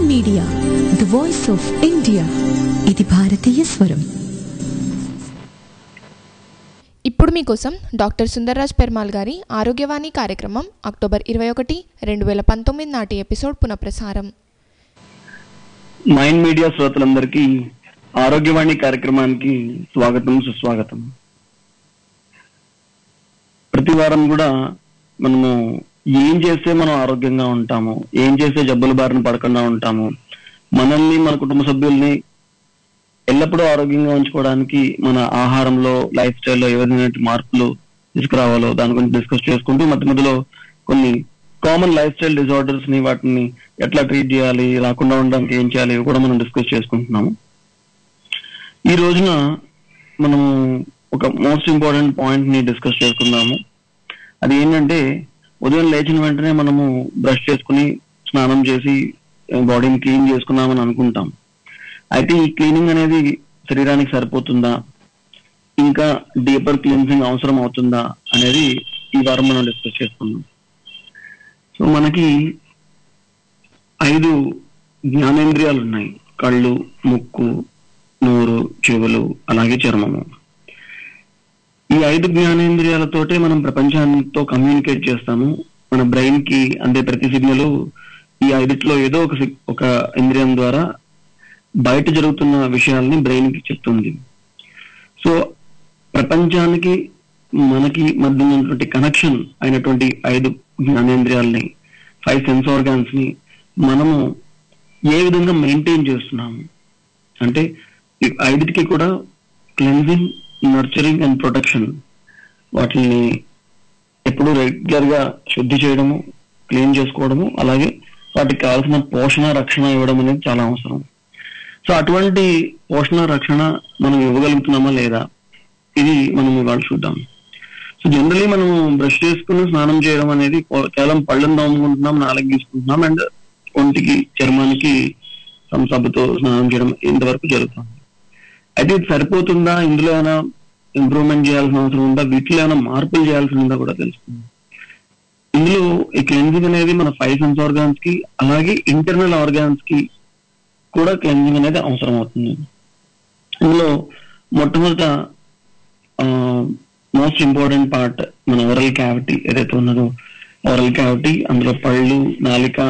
Media the voice of India ఇది భారతీయ స్వరం ఇప్పుడు మీకోసం డాక్టర్ సుందర్రాజ్ పెర్మాల్ గారి ఆరోగ్యవాణి కార్యక్రమం అక్టోబర్ ఇరవై ఒకటి రెండు వేల పంతొమ్మిది నాటి ఎపిసోడ్ పునఃప్రసారం మైండ్ మీడియా శ్రోతలందరికీ ఆరోగ్యవాణి కార్యక్రమానికి స్వాగతం సుస్వాగతం ప్రతి వారం కూడా మనము ఏం చేస్తే మనం ఆరోగ్యంగా ఉంటాము ఏం చేస్తే జబ్బుల బారిన పడకుండా ఉంటాము మనల్ని మన కుటుంబ సభ్యుల్ని ఎల్లప్పుడూ ఆరోగ్యంగా ఉంచుకోవడానికి మన ఆహారంలో లైఫ్ స్టైల్లో ఏ విధమైన మార్పులు తీసుకురావాలో దాని గురించి డిస్కస్ చేసుకుంటూ మధ్య మధ్యలో కొన్ని కామన్ లైఫ్ స్టైల్ డిజార్డర్స్ ని వాటిని ఎట్లా ట్రీట్ చేయాలి రాకుండా ఉండడానికి ఏం చేయాలి ఇవి కూడా మనం డిస్కస్ చేసుకుంటున్నాము ఈ రోజున మనము ఒక మోస్ట్ ఇంపార్టెంట్ పాయింట్ ని డిస్కస్ చేసుకుందాము అది ఏంటంటే ఉదయం లేచిన వెంటనే మనము బ్రష్ చేసుకుని స్నానం చేసి బాడీని క్లీన్ చేసుకున్నామని అనుకుంటాం అయితే ఈ క్లీనింగ్ అనేది శరీరానికి సరిపోతుందా ఇంకా డీపర్ క్లీన్సింగ్ అవసరం అవుతుందా అనేది ఈ వారం మనం డిస్కస్ చేసుకుందాం సో మనకి ఐదు జ్ఞానేంద్రియాలు ఉన్నాయి కళ్ళు ముక్కు నోరు చెవులు అలాగే చర్మము ఈ ఐదు జ్ఞానేంద్రియాలతోటే మనం ప్రపంచాంతో కమ్యూనికేట్ చేస్తాము మన బ్రెయిన్ కి అందే ప్రతి సిగ్నల్ ఈ ఐదిట్లో ఏదో ఒక sig- ఒక ఇంద్రియం ద్వారా బయట జరుగుతున్న విషయాల్ని బ్రెయిన్ కి చెప్తుంది సో ప్రపంచానికి మనకి మధ్య ఉన్నటువంటి కనెక్షన్ అయినటువంటి ఐదు జ్ఞానేంద్రియాల్ని ఫైవ్ సెన్స్ ఆర్గాన్స్ ని మనము ఏ విధంగా మెయింటైన్ చేస్తున్నాము అంటే ఈ ఐదిటికి కూడా క్లెన్జింగ్ నర్చరింగ్ అండ్ ప్రొటెక్షన్ వాటిని ఎప్పుడు రెగ్యులర్ గా శుద్ధి చేయడము క్లీన్ చేసుకోవడము అలాగే వాటికి కావాల్సిన పోషణ రక్షణ ఇవ్వడం అనేది చాలా అవసరం సో అటువంటి పోషణ రక్షణ మనం ఇవ్వగలుగుతున్నామా లేదా ఇది మనం ఇవాళ చూద్దాం సో జనరలీ మనం బ్రష్ చేసుకుని స్నానం చేయడం అనేది కో- కేవలం పళ్ళను తోముకుంటున్నాం నాలుగు తీసుకుంటున్నాం అండ్ ఒంటికి చర్మానికి సంసభతో స్నానం చేయడం ఇంతవరకు జరుగుతుంది అయితే ఇది సరిపోతుందా ఇందులో ఏమైనా ఇంప్రూవ్మెంట్ చేయాల్సిన అవసరం ఉందా వీటిలో ఏమైనా మార్పులు చేయాల్సి ఉందా కూడా తెలుస్తుంది ఇందులో ఈ క్లెన్జింగ్ అనేది మన ఫైవ్ సెన్స్ ఆర్గాన్స్ కి అలాగే ఇంటర్నల్ ఆర్గాన్స్ కి కూడా క్లెన్జింగ్ అనేది అవసరం అవుతుంది ఇందులో మొట్టమొదట మోస్ట్ ఇంపార్టెంట్ పార్ట్ మన ఓరల్ క్యావిటీ ఏదైతే ఉన్నదో ఓరల్ క్యావిటీ అందులో పళ్ళు నాలిక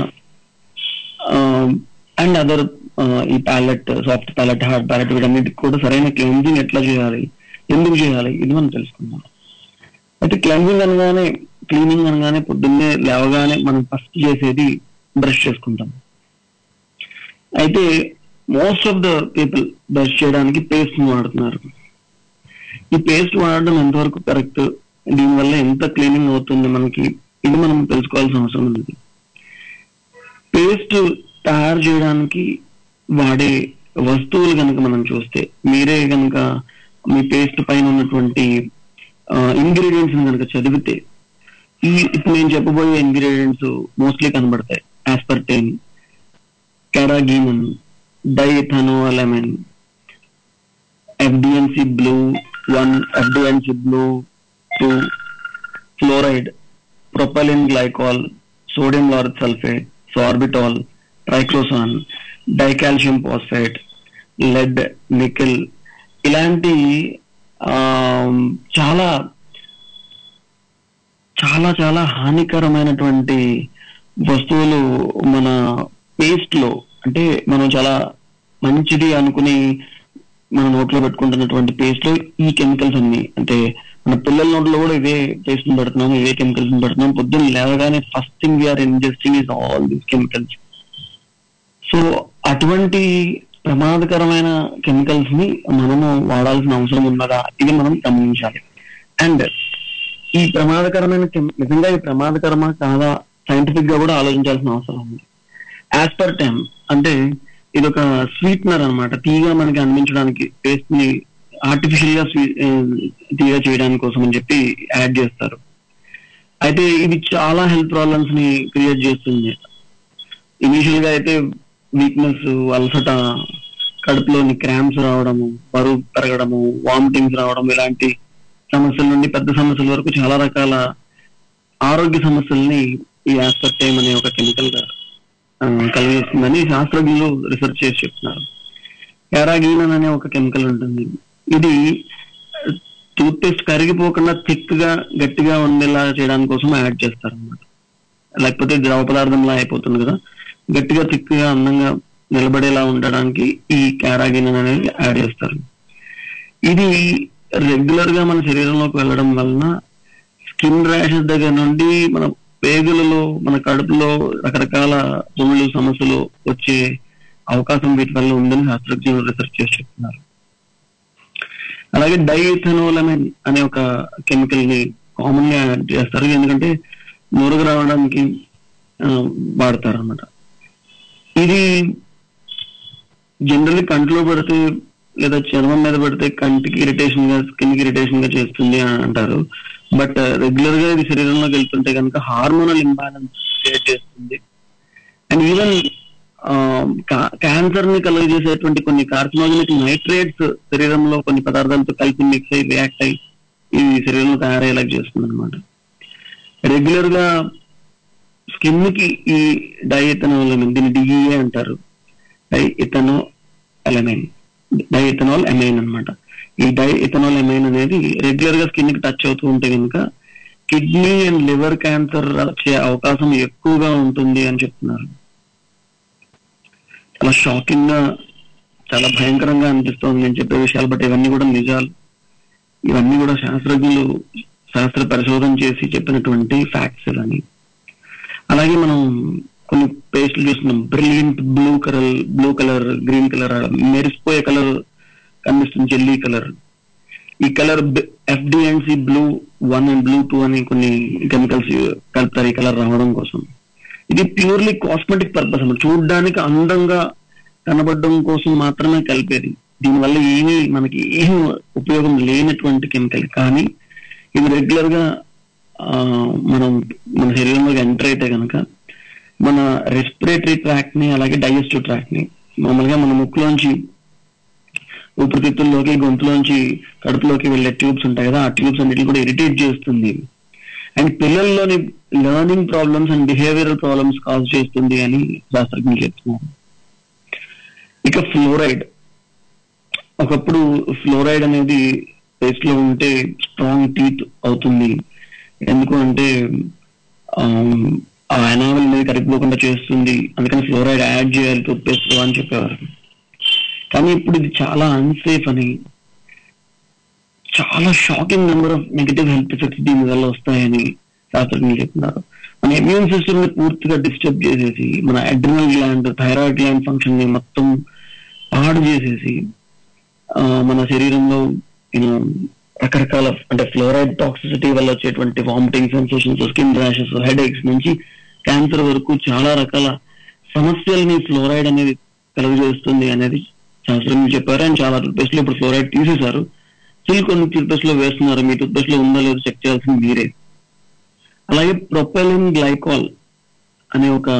అండ్ అదర్ ఈ palate soft palate hard palate వీటన్నిటికి కూడా సరైన క్లెన్జింగ్ ఎట్లా చేయాలి ఎందుకు చేయాలి ఇది మనం తెలుసుకుందాం అయితే క్లెన్జింగ్ అనగానే క్లీనింగ్ అనగానే పొద్దున్నే లేవగానే మనం ఫస్ట్ చేసేది బ్రష్ చేసుకుంటాం అయితే most of the people brush చేయడానికి పేస్ట్ వాడుతున్నారు ఈ పేస్ట్ వాడడం ఎంతవరకు కరెక్ట్ దీనివల్ల ఎంత క్లీనింగ్ అవుతుంది మనకి ఇది మనం తెలుసుకోవాల్సిన అవసరం ఉంది పేస్ట్ తయారు చేయడానికి వాడే వస్తువులు కనుక మనం చూస్తే మీరే కనుక మీ పేస్ట్ పైన ఉన్నటువంటి ఇంగ్రీడియంట్స్ కనుక చదివితే ఈ ఇప్పుడు నేను చెప్పబోయే ఇంగ్రీడియంట్స్ మోస్ట్లీ కనబడతాయి aspartame carrageenan diethanolamine FD and C blue one FD and C blue two fluoride propylene glycol sodium lauric sulphate sorbitol triclosan dicalcium phosphate lead nickel ఇలాంటి ఆ, చాలా చాలా చాలా హానికరమైనటువంటి వస్తువులు మన పేస్ట్ లో అంటే మనం చాలా మంచిది అనుకుని మన నోట్లో పెట్టుకుంటున్నటువంటి పేస్ట్ లో ఈ కెమికల్స్ అన్ని అంటే మన పిల్లల నోట్లో కూడా ఇవే పేస్ట్ ని పెడుతున్నాము ఇవే కెమికల్స్ ని పెడుతున్నాం పొద్దున్న లేవగానే first thing we are ingesting is all these chemicals so అటువంటి ప్రమాదకరమైన కెమికల్స్ ని మనము వాడాల్సిన అవసరం ఉన్నదా ఇది మనం గమనించాలి అండ్ ఈ ప్రమాదకరమైన కెమ్- నిజంగా ఇది ప్రమాదకరమా కాదా సైంటిఫిక్ గా కూడా ఆలోచించాల్సిన అవసరం ఉంది యాజ్ పర్ టైమ్ అంటే ఇది ఒక స్వీట్నర్ అన్నమాట తీగా మనకి అందించడానికి టేస్ట్ ని ఆర్టిఫిషియల్ గా స్వీ- ఆ, తీగా చేయడానికి కోసం అని చెప్పి యాడ్ చేస్తారు అయితే ఇది చాలా హెల్త్ ప్రాబ్లమ్స్ ని క్రియేట్ చేస్తుంది ఇనీషియల్ గా అయితే వీక్నెస్ అలసట కడుపులోని క్రాంప్స్ రావడము బరువు పెరగడము వామిటింగ్స్ రావడం ఇలాంటి సమస్యల నుండి పెద్ద సమస్యల వరకు చాలా రకాల ఆరోగ్య సమస్యల్ని ఈ ఆస్పర్టైమ్ అనే ఒక కెమికల్ కలిగిస్తుందని శాస్త్రజ్ఞులు రీసెర్చ్ చేసి చెప్తున్నారు క్యారాగీనన్ అనే ఒక కెమికల్ ఉంటుంది ఇది టూత్ పేస్ట్ కరిగిపోకుండా థిక్ గా గట్టిగా ఉండేలా చేయడానికి కోసం యాడ్ చేస్తారు అన్నమాట లేకపోతే ద్రవ పదార్థంలా అయిపోతుంది కదా గట్టిగా థిక్ గా అందంగా నిలబడేలా ఉండడానికి ఈ క్యారాగిన్ అనేది యాడ్ చేస్తారు ఇది రెగ్యులర్ గా మన శరీరంలోకి వెళ్ళడం వలన స్కిన్ ర్యాషెస్ దగ్గర నుండి మన పేగులలో మన కడుపులో రకరకాల పుండ్లు సమస్యలు వచ్చే అవకాశం వీటి వల్ల ఉందని శాస్త్రజ్ఞులు రీసెర్చ్ చేసి చెప్తున్నారు అలాగే డైథెనోలమెన్ అనే ఒక కెమికల్ ని కామన్ గా యాడ్ చేస్తారు ఎందుకంటే నురుగు రావడానికి వాడతారు అనమాట ఇది జనరల్లీ కంట్లో పడితే లేదా చర్మం మీద పడితే కంటికి ఇరిటేషన్ గా స్కిన్ కి ఇరిటేషన్ గా చేస్తుంది అని అంటారు బట్ రెగ్యులర్ గా ఇది శరీరంలోకి వెళ్తుంటే కనుక హార్మోనల్ ఇంబ్యాలెన్స్ క్రియేట్ చేస్తుంది అండ్ ఈవెన్ క్యాన్సర్ ని కలుగజేసేటువంటి కొన్ని కార్సినోజనిక్ నైట్రేట్స్ శరీరంలో కొన్ని పదార్థాలతో కలిపి మిక్స్ అయ్యి రియాక్ట్ అయ్యి ఈ శరీరంలో తయారయ్యేలా చేస్తుంది అనమాట రెగ్యులర్ గా స్కిన్ కి ఈ డైఎథనాల్ దీన్ని డిఈఏ అంటారు diethanolamine diethanolamine అనమాట ఈ డై ఇథనాల్ ఎమైన్ అనేది రెగ్యులర్ గా స్కిన్ కి టచ్ అవుతూ ఉంటే కనుక కిడ్నీ అండ్ లివర్ క్యాన్సర్ వచ్చే అవకాశం ఎక్కువగా ఉంటుంది అని చెప్తున్నారు చాలా షాకింగ్ గా చాలా భయంకరంగా అనిపిస్తోంది నేను చెప్పే విషయాలు బట్ ఇవన్నీ కూడా నిజాలు ఇవన్నీ కూడా శాస్త్రజ్ఞులు శాస్త్ర పరిశోధన చేసి చెప్పినటువంటి ఫ్యాక్ట్స్ ఇవన్నీ అలాగే మనం కొన్ని పేస్ట్లు చూస్తున్నాం brilliant blue colour blue colour green colour మెరిసిపోయే కలర్ కనిపిస్తుంది జెల్లీ కలర్ ఈ colour FD and C blue one and blue two అని కొన్ని కెమికల్స్ కలుపుతారు ఈ కలర్ రావడం కోసం ఇది ప్యూర్లీ కాస్మెటిక్ పర్పస్ అన్నమాట చూడడానికి అందంగా కనబడడం కోసం మాత్రమే కలిపేది దీనివల్ల ఏమీ మనకి ఏమి ఉపయోగం లేనటువంటి కెమికల్ కానీ ఇది రెగ్యులర్ గా మనం మన శరీరంలోకి ఎంటర్ అయితే కనుక మన రెస్పిరేటరీ ట్రాక్ ని అలాగే డైజెస్టివ్ ట్రాక్ ని మామూలుగా మన ముక్కులోంచి ఊపిరితిత్తుల్లోకి గొంతులోంచి కడుపులోకి వెళ్ళే ట్యూబ్స్ ఉంటాయి కదా ఆ ట్యూబ్స్ అన్నిటిని కూడా ఇరిటేట్ చేస్తుంది అండ్ పిల్లల్లోని learning problems and behavioural problems cause చేస్తుంది అని శాస్త్రజ్ఞులు చెప్తున్నారు ఇక ఫ్లోరైడ్ ఒకప్పుడు ఫ్లోరైడ్ అనేది పేస్ట్ లో ఉంటే స్ట్రాంగ్ టీత్ అవుతుంది ఎందుకు అంటే ఆ ఎనావల్ అనేది కరిగిపోకుండా చేస్తుంది అందుకని ఫ్లోరైడ్ యాడ్ చేయాలి టూత్ పేస్ట్ లో అని చెప్పేవారు కానీ ఇప్పుడు ఇది చాలా అన్సేఫ్ అని చాలా shocking number of negative health effects దీని వల్ల వస్తాయని శాస్త్రజ్ఞులు చెప్తున్నారు మన ఇమ్యూన్ సిస్టమ్ ని పూర్తిగా డిస్టర్బ్ చేసేసి మన adrenal gland thyroid gland function ని మొత్తం పాడు చేసేసి మన శరీరంలో యూనో రకరకాల అంటే ఫ్లోరైడ్ టాక్సిసిటీ వల్ల వచ్చేటువంటి vomiting sensations skin rashes headaches నుంచి క్యాన్సర్ వరకు చాలా రకాల సమస్యల్ని ఫ్లోరైడ్ అనేది కలుగజేస్తుంది అనేది శాస్త్రజ్ఞులు చెప్పారు అండ్ చాలా టూత్పేస్ట్ లో ఇప్పుడు ఫ్లోరైడ్ తీసేశారు స్టిల్ కొన్ని టూత్పేస్ట్ లో వేస్తున్నారు మీ టూత్పేస్ట్ లో ఉందో లేదో చెక్ చేయాల్సింది మీరే అలాగే ప్రొపెలిన్ గ్లైకాల్ అనే ఒక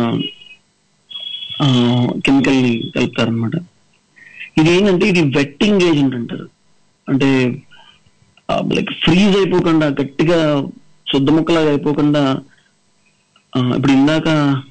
కెమికల్ ని కలుపుతారనమాట ఇది ఏంటంటే ఇది వెట్టింగ్ ఏజెంట్ అంటారు అంటే లైక్ ఫ్రీజ్ అయిపోకుండా గట్టిగా శుద్ధ ముక్కలాగా అయిపోకుండా ఇప్పుడు ఇందాక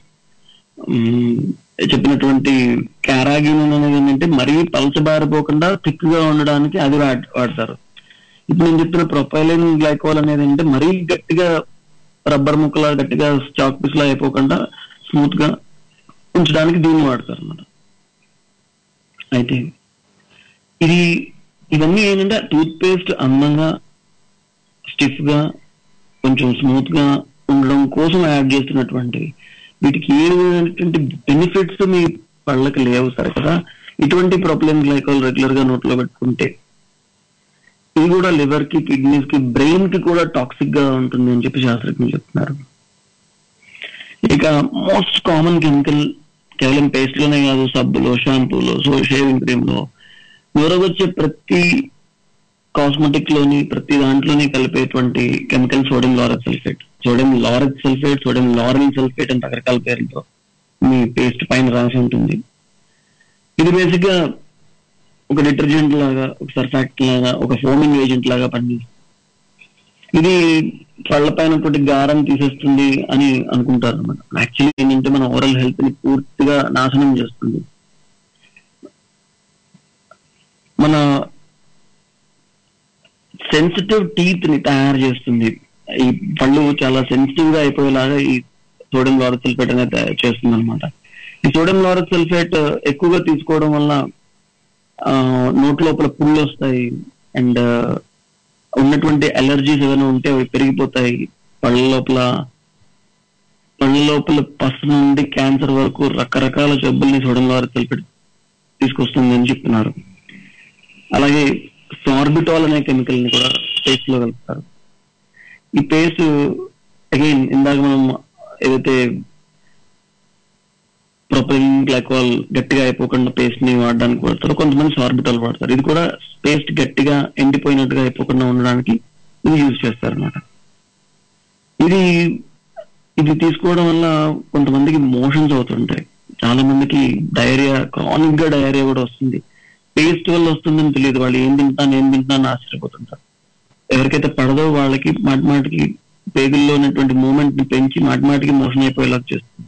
చెప్పినటువంటి క్యారాగిన్ అనేది ఏంటంటే మరీ పలచబారిపోకుండా థిక్ గా ఉండడానికి అది వాడతారు ఇప్పుడు నేను చెప్పిన ప్రొఫైలిన్ గ్లైకోల్ అనేది అంటే మరీ గట్టిగా రబ్బర్ ముక్కలా గట్టిగా చాక్ పీస్ లా అయిపోకుండా స్మూత్ గా ఉంచడానికి దీన్ని వాడతారు అన్నమాట అయితే ఇది ఇవన్నీ ఏంటంటే టూత్ పేస్ట్ అందంగా స్టిఫ్ గా కొంచెం స్మూత్ గా ఉండడం కోసం యాడ్ చేస్తున్నటువంటివి వీటికి ఏ విధమైనటువంటి బెనిఫిట్స్ మీ పళ్ళకి లేవు సరే కదా ఇటువంటి ప్రొబ్లమ్ గ్లైకాల్ రెగ్యులర్ గా నోట్లో పెట్టుకుంటే ఇది కూడా లివర్ కి కిడ్నీస్ కి బ్రెయిన్ కి కూడా టాక్సిక్ గా ఉంటుంది అని చెప్పి శాస్త్రజ్ఞులు చెప్తున్నారు ఇక మోస్ట్ కామన్ కెమికల్ కేవలం పేస్ట్ లోనే కాదు సబ్బులో షాంపూలో సో షేవింగ్ క్రీమ్ లో వచ్చే ప్రతి కాస్మెటిక్ లోని ప్రతి దాంట్లోని కలిపేటువంటి chemical sodium laureth sulphate sodium laureth sulphate sodium laurel sulphate అని రకరకాల పేర్లతో మీ పేస్ట్ పైన రాసి ఉంటుంది ఇది బేసిక్ గా ఒక డిటర్జెంట్ లాగా ఒక సర్ఫాక్ట్ లాగా ఒక ఫోమింగ్ ఏజెంట్ లాగా పనిచేస్తుంది ఇది పళ్ళ పైన గారం తీసేస్తుంది అని అనుకుంటారు అనమాట యాక్చువల్లీ ఏంటంటే మన ఓరల్ హెల్త్ ని పూర్తిగా నాశనం చేస్తుంది మన సెన్సిటివ్ టీత్ ని తయారు చేస్తుంది ఈ పళ్ళు చాలా సెన్సిటివ్ గా అయిపోయేలాగా ఈ సోడియం లారస్ సల్ఫేట్ అనేది తయారు చేస్తుంది అనమాట ఈ సోడియం లారస్ సల్ఫేట్ ఎక్కువగా తీసుకోవడం వల్ల ఆ, నోటి లోపల పుళ్ళు వస్తాయి అండ్ ఉన్నటువంటి అలర్జీస్ ఏమైనా ఉంటే అవి పెరిగిపోతాయి పళ్ళ లోపల పళ్ళ లోపల పసు నుండి క్యాన్సర్ వరకు రకరకాల జబ్బుల్ని సోడియం లారస్ సల్ఫేట్ తీసుకొస్తుంది అని చెప్తున్నారు అలాగే సార్బిటాల్ అనే కెమికల్ ని కూడా పేస్ట్ లో కలుపుతారు ఈ పేస్ట్ అగైన్ ఇందాక మనం ఏదైతే ప్రొపైలిన్ గ్లైకాల్ గట్టిగా అయిపోకుండా పేస్ట్ ని వాడడానికి వాడతారు కొంతమంది సార్బిటాల్ వాడతారు ఇది కూడా పేస్ట్ గట్టిగా ఎండిపోయినట్టుగా అయిపోకుండా ఉండడానికి ఇది యూజ్ చేస్తారు అనమాట ఇది ఇది తీసుకోవడం వల్ల కొంతమందికి మోషన్స్ అవుతుంటాయి చాలా మందికి డయేరియా క్రానిక్ గా డయేరియా కూడా వస్తుంది పేస్ట్ వల్ల వస్తుందని తెలియదు వాళ్ళు ఏం తింటాను ఏం తింటాను ఆశ్చర్యపోతుంటారు ఎవరికైతే పడదో వాళ్ళకి మాటి మాటికి పేగుల్లో ఉన్నటువంటి మూమెంట్ ని పెంచి మాటి మాటికి మోషన్ అయిపోయేలా చేస్తుంది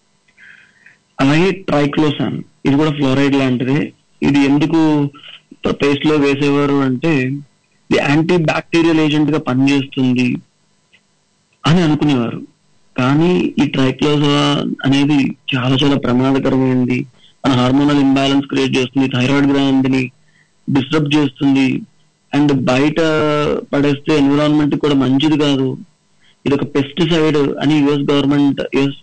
అలాగే ట్రైక్లోసాన్ ఇది కూడా ఫ్లోరైడ్ లాంటిదే ఇది ఎందుకు పేస్ట్ లో వేసేవారు అంటే ఇది యాంటీ బ్యాక్టీరియల్ ఏజెంట్ గా పనిచేస్తుంది అని అనుకునేవారు కానీ ఈ ట్రైక్లోజా అనేది చాలా చాలా ప్రమాదకరమైనది మన హార్మోనల్ ఇంబ్యాలెన్స్ క్రియేట్ చేస్తుంది థైరాయిడ్ గ్రాండ్ ని డిస్టర్బ్ చేస్తుంది అండ్ బయట పడేస్తే ఎన్విరాన్మెంట్ కూడా మంచిది కాదు ఇది ఒక పెస్టిసైడ్ అని US government US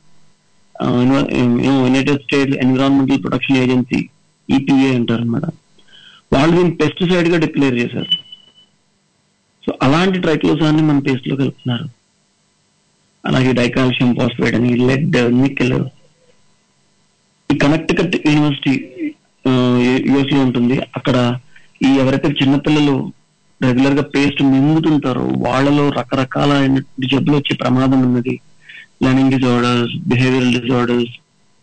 United States Environmental Protection Agency EPA అంటారు అనమాట వాళ్ళు దీన్ని పెస్టిసైడ్ గా డిక్లేర్ చేశారు సో అలాంటి ట్రైక్లోసాన్ని మన పేస్ట్ లో కలుపుతున్నారు అలాగే డైకాల్షియం ఫాస్ఫేట్ అని లెడ్ నికెల్ ఈ కనెక్టికట్ యూనివర్సిటీ యుఎస్ లో ఉంటుంది అక్కడ ఈ ఎవరైతే చిన్నపిల్లలు రెగ్యులర్ గా పేస్ట్ మింగుతుంటారో వాళ్ళలో రకరకాల జబ్బులు వచ్చే ప్రమాదం ఉన్నది learning disorders behavioural disorders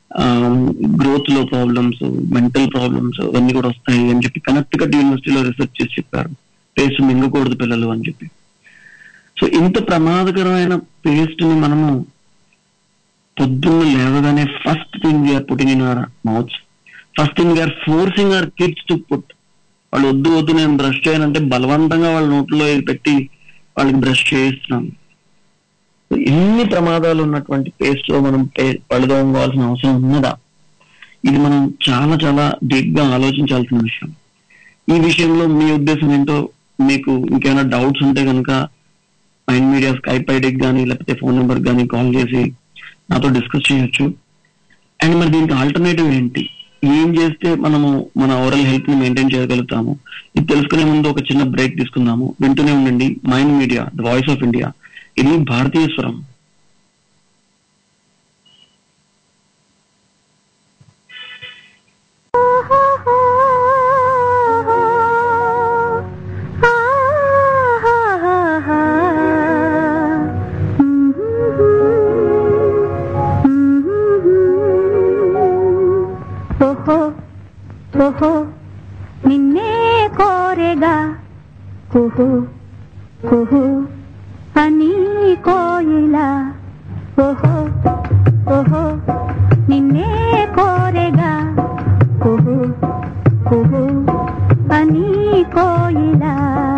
growth లో ప్రాబ్లమ్స్ మెంటల్ ప్రాబ్లమ్స్ అవన్నీ కూడా వస్తాయి అని చెప్పి కనెక్టికట్ యూనివర్సిటీలో రీసెర్చ్ చేసి చెప్పారు పేస్ట్ మింగకూడదు పిల్లలు అని చెప్పి సో ఇంత ప్రమాదకరమైన పేస్ట్ ని మనము పొద్దున్న లేవగానే first thing we are putting in our mouths first thing we are forcing our kids to put వాళ్ళు వద్దు వద్దు నేను బ్రష్ చేయనంటే బలవంతంగా వాళ్ళ నోట్లో ఇది పెట్టి వాళ్ళకి బ్రష్ చేయిస్తున్నాం సో ఇన్ని ప్రమాదాలు ఉన్నటువంటి పేస్ట్ లో మనం పే- పళ్ళు తోముకోవాల్సిన అవసరం ఉన్నదా ఇది మనం చాలా చాలా డీప్ గా ఆలోచించాల్సిన విషయం ఈ విషయంలో మీ ఉద్దేశం ఏంటో మీకు ఇంకేమైనా డౌట్స్ ఉంటే కనుక మైండ్ మీడియా స్కైప్ ఐడికి కానీ లేకపోతే ఫోన్ నెంబర్ కానీ కాల్ చేసి నాతో డిస్కస్ చేయొచ్చు అండ్ మరి దీనికి ఆల్టర్నేటివ్ ఏంటి ఏం చేస్తే మనము మన ఓరల్ హెల్త్ ని మెయింటైన్ చేయగలుగుతాము ఇది తెలుసుకునే ముందు ఒక చిన్న బ్రేక్ తీసుకుందాము వింటూనే ఉండండి mind media the voice of India ఇది భారతీయ స్వరం ఓహో ఓహో నిన్నే కోరెగా కుహు కుహు అని కోయిలా ఓహో ఓహో నిన్నే కోరెగా కుహు కుహు అని కోయిలా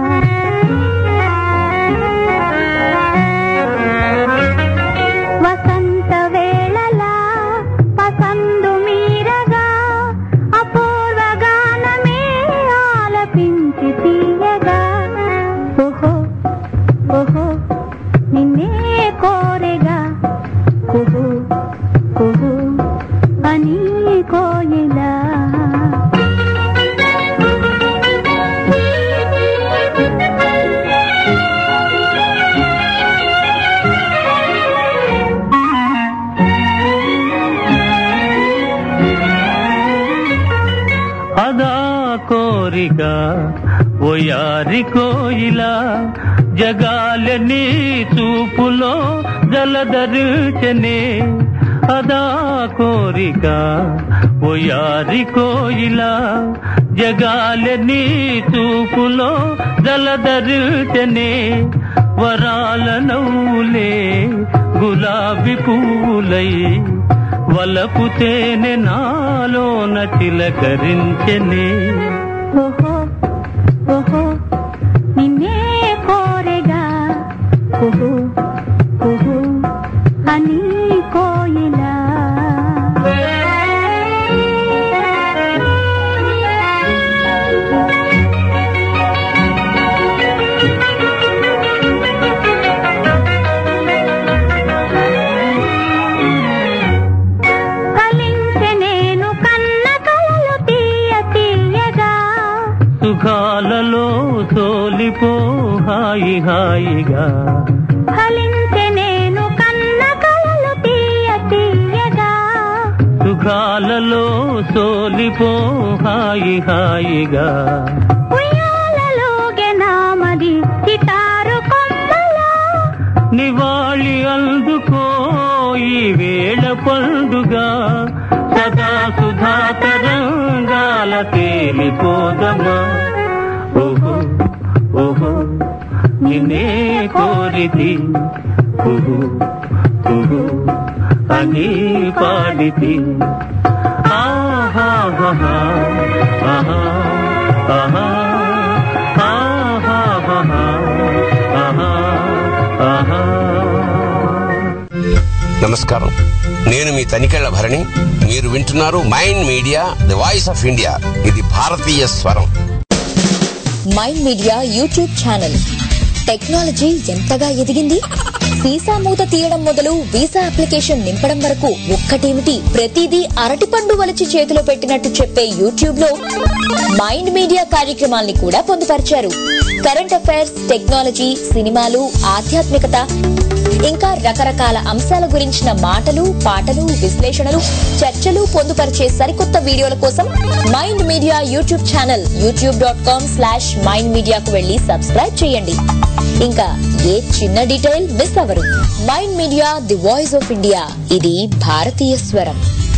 వసంత వేళలా పసందు మీరగా అపూర్వ గానమే ఆలపించి తీయగా ఓహో ఓహో నిన్నే కోరెగా కుహు కుహు అని కోయిలా అదా కోరిక ఓయారి కోయిలా జగాలని చూపులో జలధరుచనే అదా కోరిక ఓయారి కోయిలా జగాలని చూపులో జలధరుచనే వరాల నవ్వులే గులాబీ పువ్వులై వలపు తేనె నాలోన తిలకరించెనే ఓహో ఓహో నిన్నే కోరెగా ఓహో ఓహో అని కోయిలా ఫలించె నేను కన్న కలలు తీయ తీయగా సుఖాలలో సోలిపో హాయి హాయిగా ఫలించె నేను కన్న కలలు తీయ తీయగా సుఖాలలో సోలిపో హాయి హాయిగా ఉయ్యాలలోగే నామది సితారు కొమ్మలా నివాళి అందుకో ఈ వేళ పండుగ సదా సుధా తరంగాల తేలిపోదమా ఓహో ఓహో నిన్నే కోరితి ఓహో ఓహో అని పాడితి ఆహాహా ఆహా ఆహా ఆహాహా ఆహా ఆహా నమస్కారం నేను మీ తనికెళ్ల భరణి మీరు వింటున్నారు mind media the voice of India ఇది భారతీయ స్వరం mind media YouTube channel technology ఎంతగా ఎదిగింది వీసా మూత తీయడం మొదలు వీసా అప్లికేషన్ నింపడం వరకు ఒక్కటేమిటి ప్రతిదీ అరటిపండు వలిచి చేతిలో పెట్టినట్టు చెప్పే యూట్యూబ్ లో మైండ్ మీడియా కార్యక్రమాల్ని కూడా పొందుపరిచారు కరెంట్ అఫైర్స్ టెక్నాలజీ సినిమాలు ఆధ్యాత్మికత ఇంకా రకరకాల అంశాల గురించిన మాటలు పాటలు విశ్లేషణలు చర్చలు పొందుపరిచే సరికొత్త వీడియోల కోసం mind media YouTube channel YouTube dot com slash mind మీడియాకు వెళ్లి సబ్స్క్రైబ్ చేయండి ఇంకా ఏ చిన్న డీటెయిల్ మిస్ అవరు mind media the voice of India ఇది భారతీయ స్వరం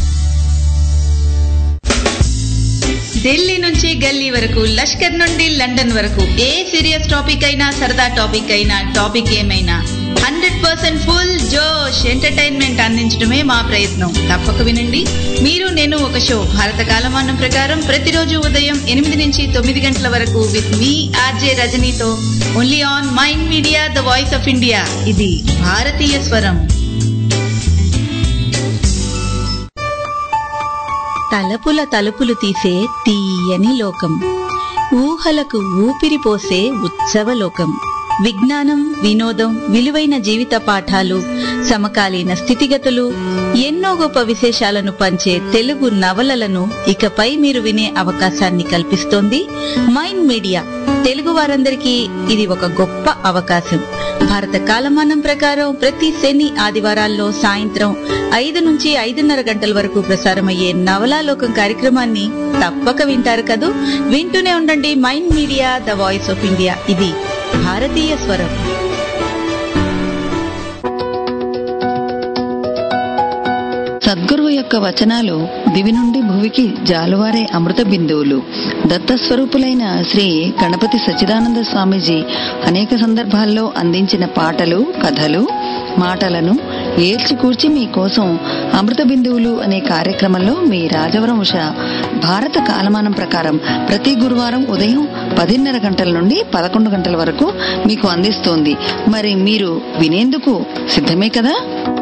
ఢిల్లీ నుంచి గల్లీ వరకు లష్కర్ నుండి లండన్ వరకు ఏ సీరియస్ టాపిక్ అయినా సరదా టాపిక్ అయినా టాపిక్ ఏమైనా హండ్రెడ్ పర్సెంట్ ఫుల్ జోష్ ఎంటర్టైన్మెంట్ అందించడమే మా ప్రయత్నం తప్పక వినండి మీరు నేను ఒక షో భారత కాలమానం ప్రకారం ప్రతిరోజు ఉదయం ఎనిమిది నుంచి తొమ్మిది గంటల వరకు విత్ మీ ఆర్జే రజనీతో only on mind media the voice of India ఇది భారతీయ స్వరం తలపుల తలుపులు తీసే తీయని లోకం ఊహలకు ఊపిరి పోసే ఉత్సవ లోకం విజ్ఞానం వినోదం విలువైన జీవిత పాఠాలు సమకాలీన స్థితిగతులు ఎన్నో గొప్ప విశేషాలను పంచే తెలుగు నవలలను ఇకపై మీరు వినే అవకాశాన్ని కల్పిస్తోంది మైండ్ మీడియా తెలుగు వారందరికీ ఇది ఒక గొప్ప అవకాశం భారత కాలమానం ప్రకారం ప్రతి శని ఆదివారాల్లో సాయంత్రం ఐదు నుంచి ఐదున్నర గంటల వరకు ప్రసారమయ్యే నవలాలోకం కార్యక్రమాన్ని తప్పక వింటారు కదూ వింటూనే ఉండండి mind media the voice of India ఇది భారతీయ స్వరం సద్గురువు యొక్క వచనాలు దివి నుండి భువికి జాలువారే అమృత బిందువులు దత్తస్వరూపులైన శ్రీ గణపతి సచ్చిదానంద స్వామీజీ అనేక సందర్భాల్లో అందించిన పాటలు కథలు మాటలను ఏల్చికూర్చి మీకోసం అమృత బిందువులు అనే కార్యక్రమంలో మీ రాజవరం ఉష భారత కాలమానం ప్రకారం ప్రతి గురువారం ఉదయం పదిన్నర గంటల నుండి పదకొండు గంటల వరకు మీకు అందిస్తోంది మరి మీరు వినేందుకు సిద్ధమే కదా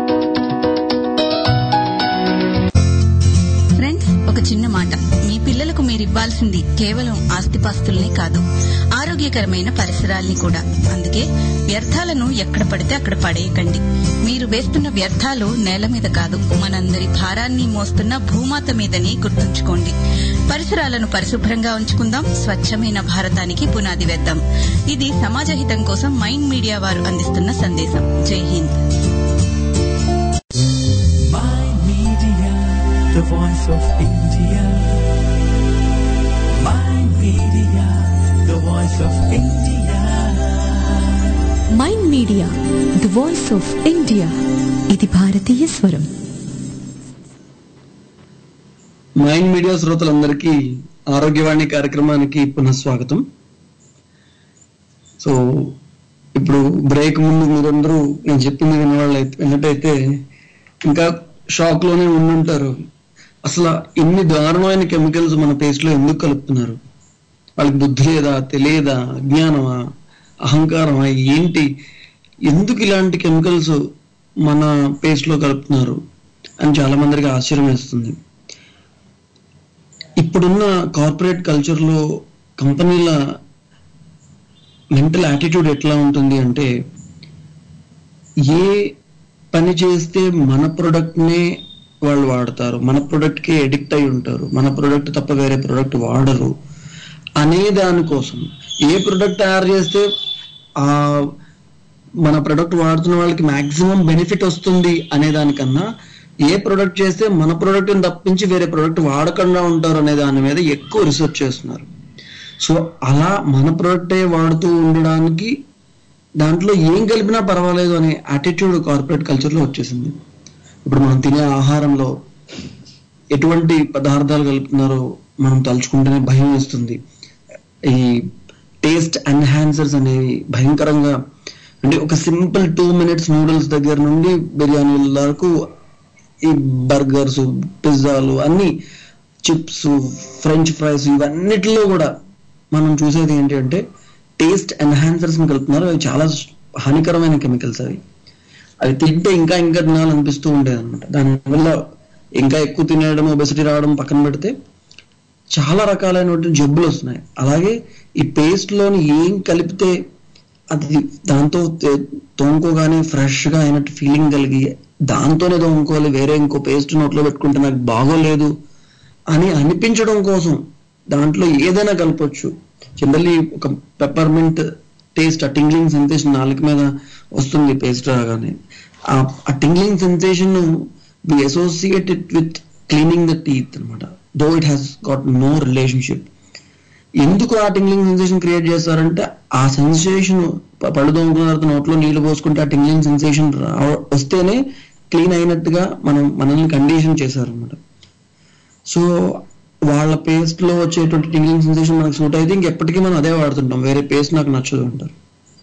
ఫ్రెండ్స్ ఒక చిన్న మాట మీ పిల్లలకు మీరు ఇవ్వాల్సింది కేవలం ఆస్తిపాస్తుల్ని కాదు ఆరోగ్యకరమైన పరిసరాల్ని కూడా అందుకే వ్యర్థాలను ఎక్కడ పడితే అక్కడ పడేయకండి మీరు వేస్తున్న వ్యర్థాలు నేల మీద కాదు మనందరి భారాన్ని మోస్తున్న భూమాత మీదని గుర్తుంచుకోండి పరిసరాలను పరిశుభ్రంగా ఉంచుకుందాం స్వచ్ఛమైన భారతానికి పునాది వేద్దాం ఇది సమాజ హితం కోసం మైండ్ మీడియా వారు అందిస్తున్న సందేశం జై హింద్ the voice of India. Mind Media, the voice of India. Mind media the voice of India ఇది భారతీయ స్వరం మైండ్ మీడియా శ్రోతలందరికీ ఆరోగ్యవాణి కార్యక్రమానికి పునఃస్వాగతం సో ఇప్పుడు బ్రేక్ ముందు మీరందరూ నేను చెప్పింది వినవాళ్ళు అయితే విన్నట్టయితే ఇంకా షాక్ లోనే ఉండుంటారు అసలు ఇన్ని దారుణమైన కెమికల్స్ మన పేస్ట్ లో ఎందుకు కలుపుతున్నారు వాళ్ళకి బుద్ధి లేదా తెలియదా అజ్ఞానమా అహంకారమా ఏంటి ఎందుకు ఇలాంటి కెమికల్స్ మన పేస్ట్ లో కలుపుతున్నారు అని చాలా మందికి ఆశ్చర్యం వేస్తుంది ఇప్పుడున్న కార్పొరేట్ కల్చర్ లో కంపెనీల మెంటల్ యాటిట్యూడ్ ఎట్లా ఉంటుంది అంటే ఏ పని చేస్తే మన ప్రొడక్ట్ నే వాళ్ళు వాడతారు మన ప్రొడక్ట్ కి ఎడిక్ట్ అయి ఉంటారు మన ప్రొడక్ట్ తప్ప వేరే ప్రొడక్ట్ వాడరు అనే దానికోసం ఏ ప్రొడక్ట్ తయారు చేస్తే ఆ మన ప్రొడక్ట్ వాడుతున్న వాళ్ళకి మాక్సిమం బెనిఫిట్ వస్తుంది అనే దానికన్నా ఏ ప్రొడక్ట్ చేస్తే మన ప్రొడక్ట్ తప్పించి వేరే ప్రొడక్ట్ వాడకుండా ఉంటారు అనే దాని మీద ఎక్కువ రీసెర్చ్ చేస్తున్నారు సో అలా మన ప్రొడక్టే వాడుతూ ఉండడానికి దాంట్లో ఏం కలిపినా పర్వాలేదు అనే యాటిట్యూడ్ కార్పొరేట్ కల్చర్లో వచ్చేసింది ఇప్పుడు మనం తినే ఆహారంలో ఎటువంటి పదార్థాలు కలుపుతున్నారో మనం తలుచుకుంటేనే భయం వేస్తుంది ఈ టేస్ట్ ఎన్హాన్సర్స్ అనేవి భయంకరంగా అంటే ఒక సింపుల్ టూ మినిట్స్ నూడిల్స్ దగ్గర నుండి బిర్యానీల వరకు ఈ బర్గర్స్ పిజ్జాలు అన్ని చిప్స్ ఫ్రెంచ్ ఫ్రైస్ ఇవన్నిటిలో కూడా మనం చూసేది ఏంటి అంటే టేస్ట్ ఎన్హాన్సర్స్ కలుపుతున్నారు అవి చాలా హానికరమైన కెమికల్స్ అవి అవి తింటే ఇంకా ఇంకా తినాలనిపిస్తూ ఉండేది అనమాట దానివల్ల ఇంకా ఎక్కువ తినేయడం ఒబెసిటీ రావడం పక్కన పెడితే చాలా రకాలైనటువంటి జబ్బులు వస్తున్నాయి అలాగే ఈ పేస్ట్ లోని ఏం కలిపితే అది దాంతో తే- తోముకోగానే ఫ్రెష్ గా అయినట్టు ఫీలింగ్ కలిగి దాంతోనే తోముకోవాలి వేరే ఇంకో పేస్ట్ నోట్లో పెట్టుకుంటే నాకు బాగోలేదు అని అనిపించడం కోసం దాంట్లో ఏదైనా కలపొచ్చు జనరల్లీ ఒక పెప్పర్మెంట్ టేస్ట్ ఆ టింగ్లింగ్ సెన్సేషన్ నాలుక మీద వస్తుంది పేస్ట్ రాగానే ఆ ఆ tingling sensation we associate it with cleaning the teeth అనమాట though it has got no relationship ఎందుకు ఆ టింగ్లింగ్ సెన్సేషన్ క్రియేట్ చేస్తారంటే ఆ సెన్సేషన్ పళ్ళు తోముకున్న తర్వాత నోట్లో నీళ్లు పోసుకుంటే ఆ టింగ్లింగ్ సెన్సేషన్ వస్తేనే క్లీన్ అయినట్టుగా మనం మనల్ని కండిషన్ చేశారనమాట సో వాళ్ళ పేస్ట్ లో వచ్చేటువంటి టింగ్లింగ్ సెన్సేషన్ మనకు సూట్ అయితే ఇంకెప్పటికీ మనం అదే వాడుతుంటాం వేరే పేస్ట్ నాకు నచ్చదు అంటారు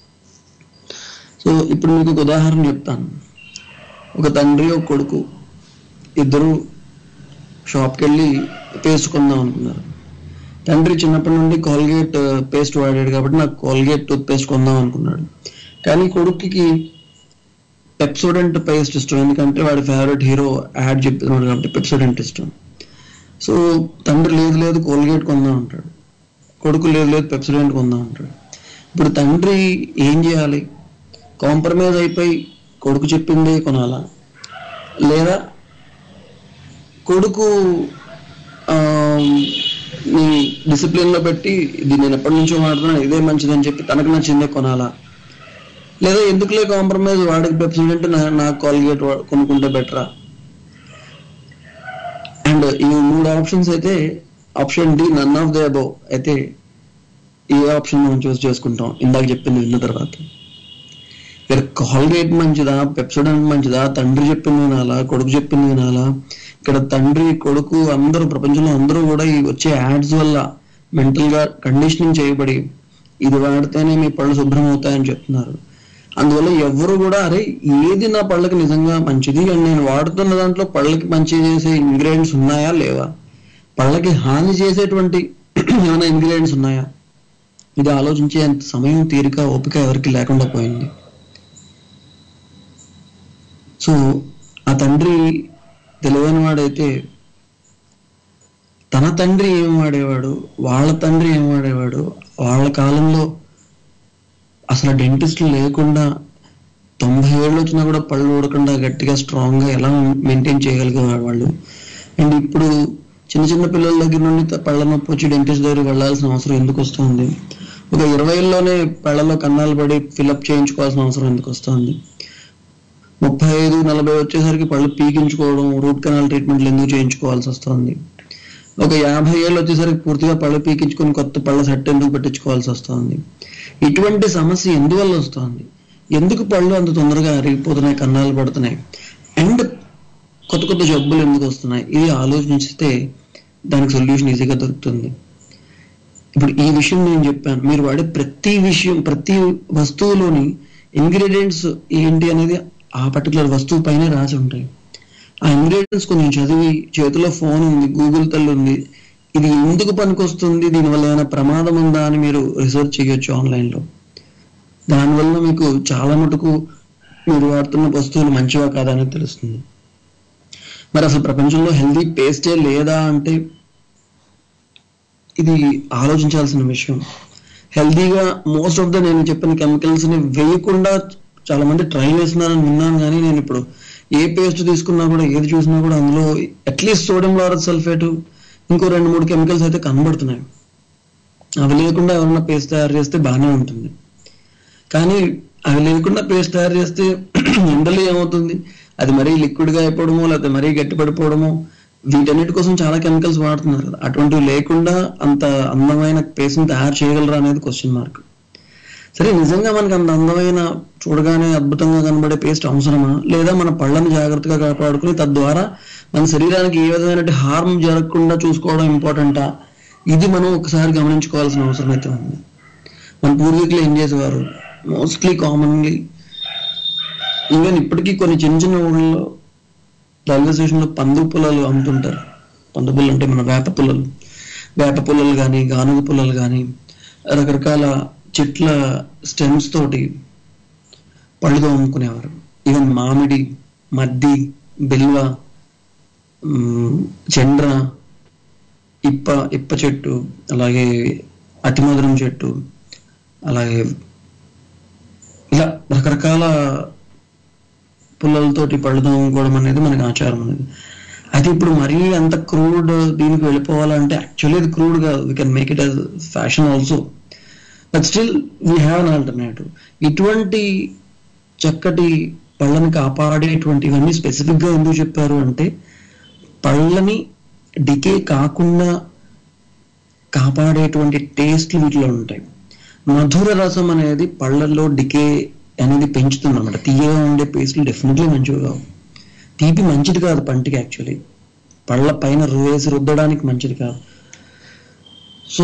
సో ఇప్పుడు మీకు ఒక ఉదాహరణ చెప్తాను ఒక తండ్రి ఒక కొడుకు ఇద్దరు షాప్కి వెళ్ళి పేస్ట్ కొందాం అనుకున్నారు తండ్రి చిన్నప్పటి నుండి కాల్గేట్ పేస్ట్ వాడాడు కాబట్టి నాకు కాల్గేట్ టూత్ పేస్ట్ కొందాం అనుకున్నాడు కానీ కొడుకుకి పెప్సోడెంట్ పేస్ట్ ఇష్టం ఎందుకంటే వాడి ఫేవరెట్ హీరో యాడ్ చెప్తున్నాడు కాబట్టి పెప్సోడెంట్ ఇష్టం సో తండ్రి లేదు లేదు కోల్గేట్ కొందాం అంటాడు కొడుకు లేదు లేదు పెప్సోడెంట్ కొందాం అంటాడు ఇప్పుడు తండ్రి ఏం చేయాలి కాంప్రమైజ్ అయిపోయి కొడుకు చెప్పిందే కొనాలా లేదా కొడుకు ఆ, నీ డిసిప్లిన్ లో పెట్టి ఇది నేను ఎప్పటి నుంచో వాడుతున్నాను ఇదే మంచిదని చెప్పి తనకు నచ్చిందే కొనాలా లేదా ఎందుకులే కాంప్రమైజ్ వాడికి పెప్సోడెంట్ నాకు కాల్గేట్ కొనుక్కుంటే బెటరా అండ్ ఈ మూడు ఆప్షన్స్ అయితే option D none of the above అయితే ఏ ఆప్షన్ మనం చూస్ చేసుకుంటాం ఇందాక చెప్పింది విన్న తర్వాత ఇక్కడ కాల్గేట్ మంచిదా పెప్సోడెంట్ మంచిదా తండ్రి చెప్పింది వినాలా కొడుకు చెప్పింది వినాలా ఇక్కడ తండ్రి కొడుకు అందరూ ప్రపంచంలో అందరూ కూడా ఈ వచ్చే యాడ్స్ వల్ల మెంటల్ గా కండిషనింగ్ చేయబడి ఇది వాడితేనే మీ పళ్ళు శుభ్రం అవుతాయని చెప్తున్నారు అందువల్ల ఎవరు కూడా అరే ఏది నా పళ్ళకి నిజంగా మంచిది అండ్ నేను వాడుతున్న దాంట్లో పళ్ళకి మంచి చేసే ఇంగ్రీడియంట్స్ ఉన్నాయా లేవా పళ్ళకి హాని చేసేటువంటి ఏమైనా ఇంగ్రీడియంట్స్ ఉన్నాయా ఇది ఆలోచించే అంత సమయం తీరిక ఓపిక ఎవరికి లేకుండా పోయింది సో ఆ తండ్రి తెలివైన వాడైతే తన తండ్రి ఏం వాడేవాడు వాళ్ళ తండ్రి ఏం వాడేవాడు వాళ్ళ కాలంలో అసలు డెంటిస్ట్ లేకుండా తొంభై ఏళ్ళు వచ్చినా కూడా పళ్ళు ఊడకుండా గట్టిగా స్ట్రాంగ్ గా ఎలా మెయింటైన్ చేయగలిగేవారు వాళ్ళు అండ్ ఇప్పుడు చిన్న చిన్న పిల్లల దగ్గర నుండి త- పళ్ళ నొప్పి వచ్చి డెంటిస్ట్ దగ్గర వెళ్ళాల్సిన అవసరం ఎందుకు వస్తుంది ఒక ఇరవైలోనే పళ్ళలో కన్నాలు పడి ఫిలప్ చేయించుకోవాల్సిన అవసరం ఎందుకు వస్తుంది ముప్పై ఐదు నలభై వచ్చేసరికి పళ్ళు పీకించుకోవడం రూట్ కెనాల్ ట్రీట్మెంట్లు ఎందుకు చేయించుకోవాల్సి వస్తుంది ఒక యాభై ఏళ్ళు వచ్చేసరికి పూర్తిగా పళ్ళు పీకించుకొని కొత్త పళ్ళ సెట్ ఎందుకు పెట్టించుకోవాల్సి వస్తుంది ఇటువంటి సమస్య ఎందువల్ల వస్తుంది ఎందుకు పళ్ళు అంత తొందరగా అరిగిపోతున్నాయి కన్నాలు పడుతున్నాయి అండ్ కొత్త కొత్త జబ్బులు ఎందుకు వస్తున్నాయి ఇది ఆలోచిస్తే దానికి సొల్యూషన్ ఈజీగా దొరుకుతుంది ఇప్పుడు ఈ విషయం నేను చెప్పాను మీరు వాడే ప్రతి విషయం ప్రతి వస్తువులోని ఇంగ్రీడియంట్స్ ఏంటి అనేది ఆ పర్టికులర్ వస్తువు పైన రాసి ఉంటాయి ఆ ఇంగ్రీడియంట్స్ కొంచెం చదివి చేతిలో ఫోన్ ఉంది గూగుల్ తల్లి ఉంది ఇది ఎందుకు పనికొస్తుంది దీనివల్ల ఏమైనా ప్రమాదం ఉందా అని మీరు రీసెర్చ్ చేయొచ్చు ఆన్లైన్ లో దానివల్ల మీకు చాలా మటుకు మీరు వాడుతున్న వస్తువులు మంచివా కాదా అనేది తెలుస్తుంది మరి అసలు ప్రపంచంలో హెల్దీ పేస్టే లేదా అంటే ఇది ఆలోచించాల్సిన విషయం హెల్దీగా మోస్ట్ ఆఫ్ ద నేను చెప్పిన కెమికల్స్ ని వేయకుండా చాలా మంది ట్రై చేస్తున్నారని విన్నాను కానీ నేను ఇప్పుడు ఏ పేస్ట్ తీసుకున్నా కూడా ఏది చూసినా కూడా అందులో అట్లీస్ట్ సోడియం లారత్ సల్ఫేట్ ఇంకో రెండు మూడు కెమికల్స్ అయితే కనబడుతున్నాయి అవి లేకుండా ఎవరన్నా పేస్ట్ తయారు చేస్తే బాగానే ఉంటుంది కానీ అవి లేకుండా పేస్ట్ తయారు చేస్తే ఎండలో ఏమవుతుంది అది మరీ లిక్విడ్ గా అయిపోవడమో లేకపోతే మరీ గట్టిపడిపోవడమో వీటన్నిటి కోసం చాలా కెమికల్స్ వాడుతున్నారు కదా అటువంటివి లేకుండా అంత అందమైన పేస్ట్ ని తయారు చేయగలరా అనేది క్వశ్చన్ మార్క్ సరే నిజంగా మనకి అంత అందమైన చూడగానే అద్భుతంగా కనబడే పేస్ట్ అవసరమా లేదా మన పళ్ళని జాగ్రత్తగా కాపాడుకుని తద్వారా మన శరీరానికి ఏ విధమైన హార్మ్ జరగకుండా చూసుకోవడం ఇంపార్టెంటా ఇది మనం ఒకసారి గమనించుకోవాల్సిన అవసరం అయితే ఉంది మన పూర్వీకులు ఏం చేసేవారు మోస్ట్లీ కామన్లీ ఈవెన్ ఇప్పటికీ కొన్ని చిన్న చిన్న ఊళ్ళలో రైల్వే స్టేషన్ లో పందు పుల్లలు అమ్ముతుంటారు పందు పుల్లలు అంటే మన వేప పుల్లలు వేప పుల్లలు కానీ గానుగ పుల్లలు కానీ రకరకాల చెట్ల స్టెమ్స్ తోటి పళ్ళుతో అమ్ముకునేవారు ఈవెన్ మామిడి మద్ది బిల్వ మ్, చెండ్ర ఇప్ప ఇప్ప చెట్టు అలాగే అతిమధురం చెట్టు అలాగే ఇలా రకరకాల పుల్లలతోటి పళ్ళు తోముకోవడం అనేది మనకి ఆచారం అనేది అయితే ఇప్పుడు మరీ అంత క్రూడ్ దీనికి వెళ్ళిపోవాలంటే యాక్చువల్లీ ఇది క్రూడ్ కాదు we can make it as fashion also but still we have an alternative ఇటువంటి చక్కటి పళ్ళని కాపాడేటువంటి ఇవన్నీ స్పెసిఫిక్ గా ఎందుకు చెప్పారు అంటే పళ్ళని డికే కాకుండా కాపాడేటువంటి టేస్ట్లు వీటిలో ఉంటాయి మధుర రసం అనేది పళ్ళల్లో డికే అనేది పెంచుతుంది అనమాట తీయగా ఉండే పేస్ట్లు డెఫినెట్లీ మంచివి కావు తీపి మంచిది కాదు పంటికి యాక్చువల్లీ పళ్ళ పైన వేసి రుద్దడానికి మంచిది కాదు సో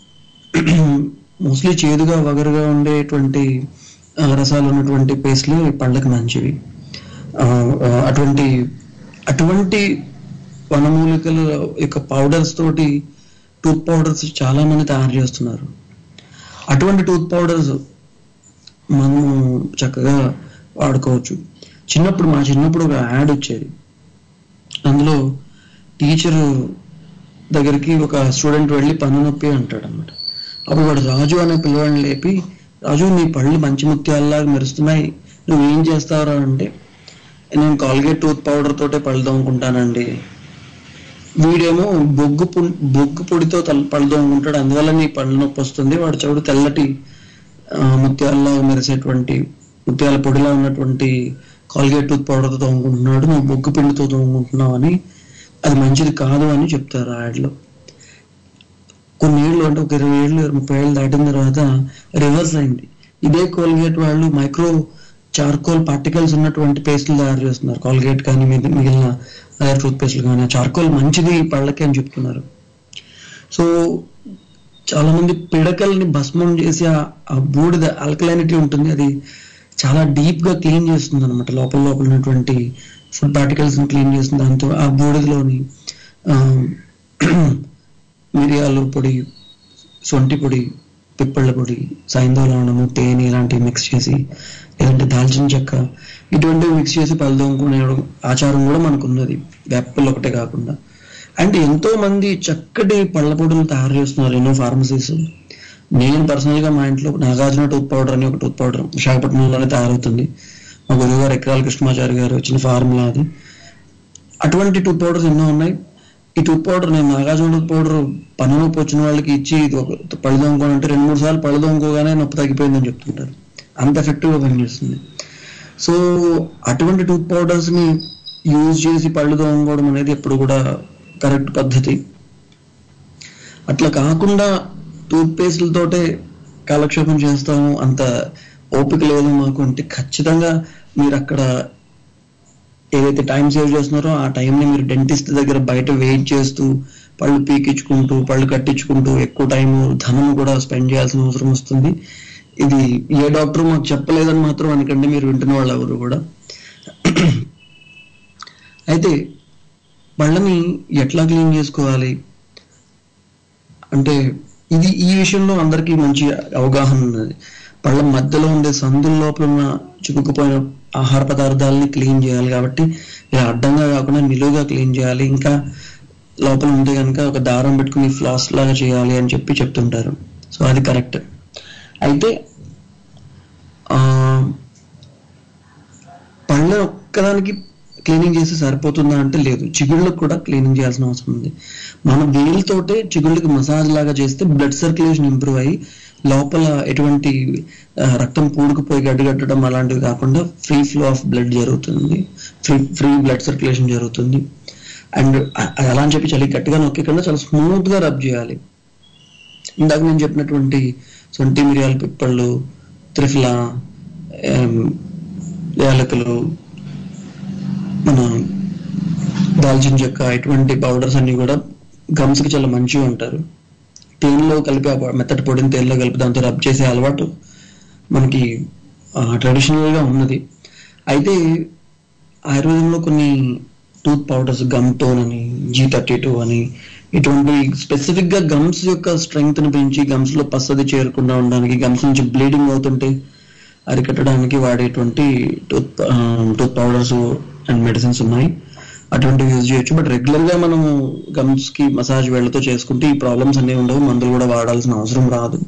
మోస్ట్లీ చేదుగా వగరుగా ఉండేటువంటి ఆ, రసాలు ఉన్నటువంటి పేస్ట్లు పళ్ళకి మంచివి ఆ, ఆ, అటువంటి అటువంటి వనమూలికల యొక్క పౌడర్స్ తోటి టూత్ పౌడర్స్ చాలా మంది తయారు చేస్తున్నారు అటువంటి టూత్ పౌడర్స్ మనము చక్కగా వాడుకోవచ్చు చిన్నప్పుడు మా చిన్నప్పుడు ఒక యాడ్ వచ్చేది అందులో టీచర్ దగ్గరికి ఒక స్టూడెంట్ వెళ్ళి పన్ను నొప్పి అంటాడు అనమాట అప్పుడు వాడు రాజు అనే పిల్లవాడిని లేపి రాజు నీ పళ్ళు మంచి ముత్యాలలాగా మెరుస్తున్నాయి నువ్వు ఏం చేస్తావురా అంటే నేను కాల్గేట్ టూత్ పౌడర్ తోటే పళ్ళు తోముకుంటానండి వీడేమో బొగ్గు పు- బొగ్గు పొడితో తల- పళ్ళు తోముకుంటాడు అందువల్ల నీ పళ్ళు నొప్పి వస్తుంది వాడు చెవుడు తెల్లటి ఆ, ముత్యాల్లో మెరిసేటువంటి ముత్యాల పొడిలా ఉన్నటువంటి కాల్గేట్ టూత్ పౌడర్ తో తోముకుంటున్నాడు నువ్వు బొగ్గు పిండితో తోముకుంటున్నావు అని అది మంచిది కాదు అని చెప్తారు ఆ యాడ్లో కొన్ని ఏళ్ళు అంటే ఒక ఇరవై ఏళ్ళు ముప్పై ఏళ్ళు దాటిన తర్వాత రివర్స్ అయింది ఇదే కోల్గేట్ వాళ్ళు మైక్రో చార్కోల్ పార్టికల్స్ ఉన్నటువంటి పేస్ట్లు తయారు చేస్తున్నారు కాల్గేట్ కానీ మిగి- మిగిలిన అదర్ టూత్ పేస్ట్లు కానీ చార్కోల్ మంచిది పళ్ళకి అని చెప్తున్నారు సో చాలా మంది పిడకల్ని భస్మం చేసి ఆ- ఆ బూడిద ఆల్కలైనిటీ ఉంటుంది అది చాలా డీప్ గా క్లీన్ చేస్తుంది అనమాట లోపల లోపల ఉన్నటువంటి ఫుడ్ పార్టికల్స్ ని క్లీన్ చేస్తుంది దాంతో ఆ బూడిదలోని ఆ, మిరియాల పొడి సొంటి పొడి పిప్పళ్ళ పొడి సైంధవ లవణము తేనె ఇలాంటివి మిక్స్ చేసి లేదంటే దాల్చిన చెక్క ఇటువంటివి మిక్స్ చేసి పలదోముకునే ఆచారం కూడా మనకు ఉన్నది వేపలు ఒకటే కాకుండా అండ్ ఎంతో మంది చక్కటి పళ్ళ పొడులు తయారు చేస్తున్నారు ఎన్నో ఫార్మసీస్ నేను పర్సనల్ గా మా ఇంట్లో నాగార్జున టూత్ పౌడర్ అని ఒక టూత్ పౌడర్ విశాఖపట్నంలోనే తయారవుతుంది మా గురువు గారు ఎకరాల కృష్ణమాచారి గారు వచ్చిన ఫార్ములా అది అటువంటి టూత్ పౌడర్స్ ఎన్నో ఉన్నాయి ఈ టూత్ పౌడర్ నేను నాగార్జున టూత్ పౌడర్ పన్ను నొప్పి వచ్చిన వాళ్ళకి ఇచ్చి ఇది ఒక పళ్ళు తోముకోవాలంటే రెండు మూడు సార్లు పళ్ళు తోముకోగానే నొప్పి తగ్గిపోయిందని చెప్తుంటారు అంత ఎఫెక్టివ్ గా పనిచేస్తుంది సో అటువంటి టూత్ పౌడర్స్ ని యూజ్ చేసి పళ్ళు తోముకోవడం అనేది ఎప్పుడు కూడా కరెక్ట్ పద్ధతి అట్లా కాకుండా టూత్ పేస్ట్లతోటే కాలక్షేపం చేస్తాము అంత ఓపిక లేదు మాకు అంటే ఖచ్చితంగా మీరు అక్కడ ఏదైతే టైం సేవ్ చేస్తున్నారో ఆ టైంని మీరు డెంటిస్ట్ దగ్గర బయట వెయిట్ చేస్తూ పళ్ళు పీకించుకుంటూ పళ్ళు కట్టించుకుంటూ ఎక్కువ టైం ధనం కూడా స్పెండ్ చేయాల్సిన అవసరం వస్తుంది ఇది ఏ డాక్టర్ మాకు చెప్పలేదని మాత్రం అనకండి మీరు వింటున్న వాళ్ళు ఎవరు కూడా అయితే పళ్ళని ఎట్లా క్లీన్ చేసుకోవాలి అంటే ఇది ఈ విషయంలో అందరికీ మంచి అవగాహన ఉన్నది పళ్ళ మధ్యలో ఉండే సందుల లోపల ఉన్న చిక్కుకుపోయిన ఆహార పదార్థాలని క్లీన్ చేయాలి కాబట్టి ఇలా అడ్డంగా కాకుండా నిలువుగా క్లీన్ చేయాలి ఇంకా లోపల ఉంటే కనుక ఒక దారం పెట్టుకుని ఫ్లాస్ లాగా చేయాలి అని చెప్పి చెప్తుంటారు సో అది కరెక్ట్ అయితే ఆ పళ్ళ ఒక్కదానికి క్లీనింగ్ చేస్తే సరిపోతుందా అంటే లేదు చిగుళ్ళకు కూడా క్లీనింగ్ చేయాల్సిన అవసరం ఉంది మన వేలితోటే చిగుళ్ళకి మసాజ్ లాగా చేస్తే బ్లడ్ సర్క్యులేషన్ ఇంప్రూవ్ అయ్యి లోపల ఎటువంటి ఆ, రక్తం పూడుకుపోయి గడ్డగట్టడం అలాంటివి కాకుండా ఫ్రీ ఫ్లో ఆఫ్ బ్లడ్ జరుగుతుంది ఫ్రీ ఫ్రీ బ్లడ్ సర్క్యులేషన్ జరుగుతుంది అండ్ అలా అని చెప్పి చాలా గట్టిగా నొక్కకుండా చాలా స్మూత్ గా రబ్ చేయాలి ఇందాక నేను చెప్పినటువంటి సొంటి మిరియాల పిప్పళ్ళు త్రిఫలా ఏం, యాలకులు మన దాల్చిన చెక్క ఇటువంటి పౌడర్స్ అన్ని కూడా గమ్స్ కి చాలా మంచిగా ఉంటారు తేనెలో కలిపి ఆ పొ- మెత్తటి పొడిని తేనెలో కలిపి దాంతో రబ్ చేసే అలవాటు మనకి ట్రెడిషనల్ గా ఉన్నది అయితే ఆయుర్వేదంలో కొన్ని టూత్ పౌడర్స్ గమ్ టోన్ అని జీ థర్టీ టూ అని ఇటువంటి స్పెసిఫిక్ గా గమ్స్ యొక్క స్ట్రెంగ్త్ ని పెంచి గమ్స్ లో పసది చేరకుండా ఉండడానికి గమ్స్ నుంచి బ్లీడింగ్ అవుతుంటే అరికట్టడానికి వాడేటువంటి tooth tooth powders and medicines ఉన్నాయి అటువంటివి యూజ్ చేయొచ్చు బట్ రెగ్యులర్ గా మనము గమ్స్ కి మసాజ్ వేళ్లతో చేసుకుంటే ఈ ప్రాబ్లమ్స్ అన్నీ ఉండవు మందులు కూడా వాడాల్సిన అవసరం రాదు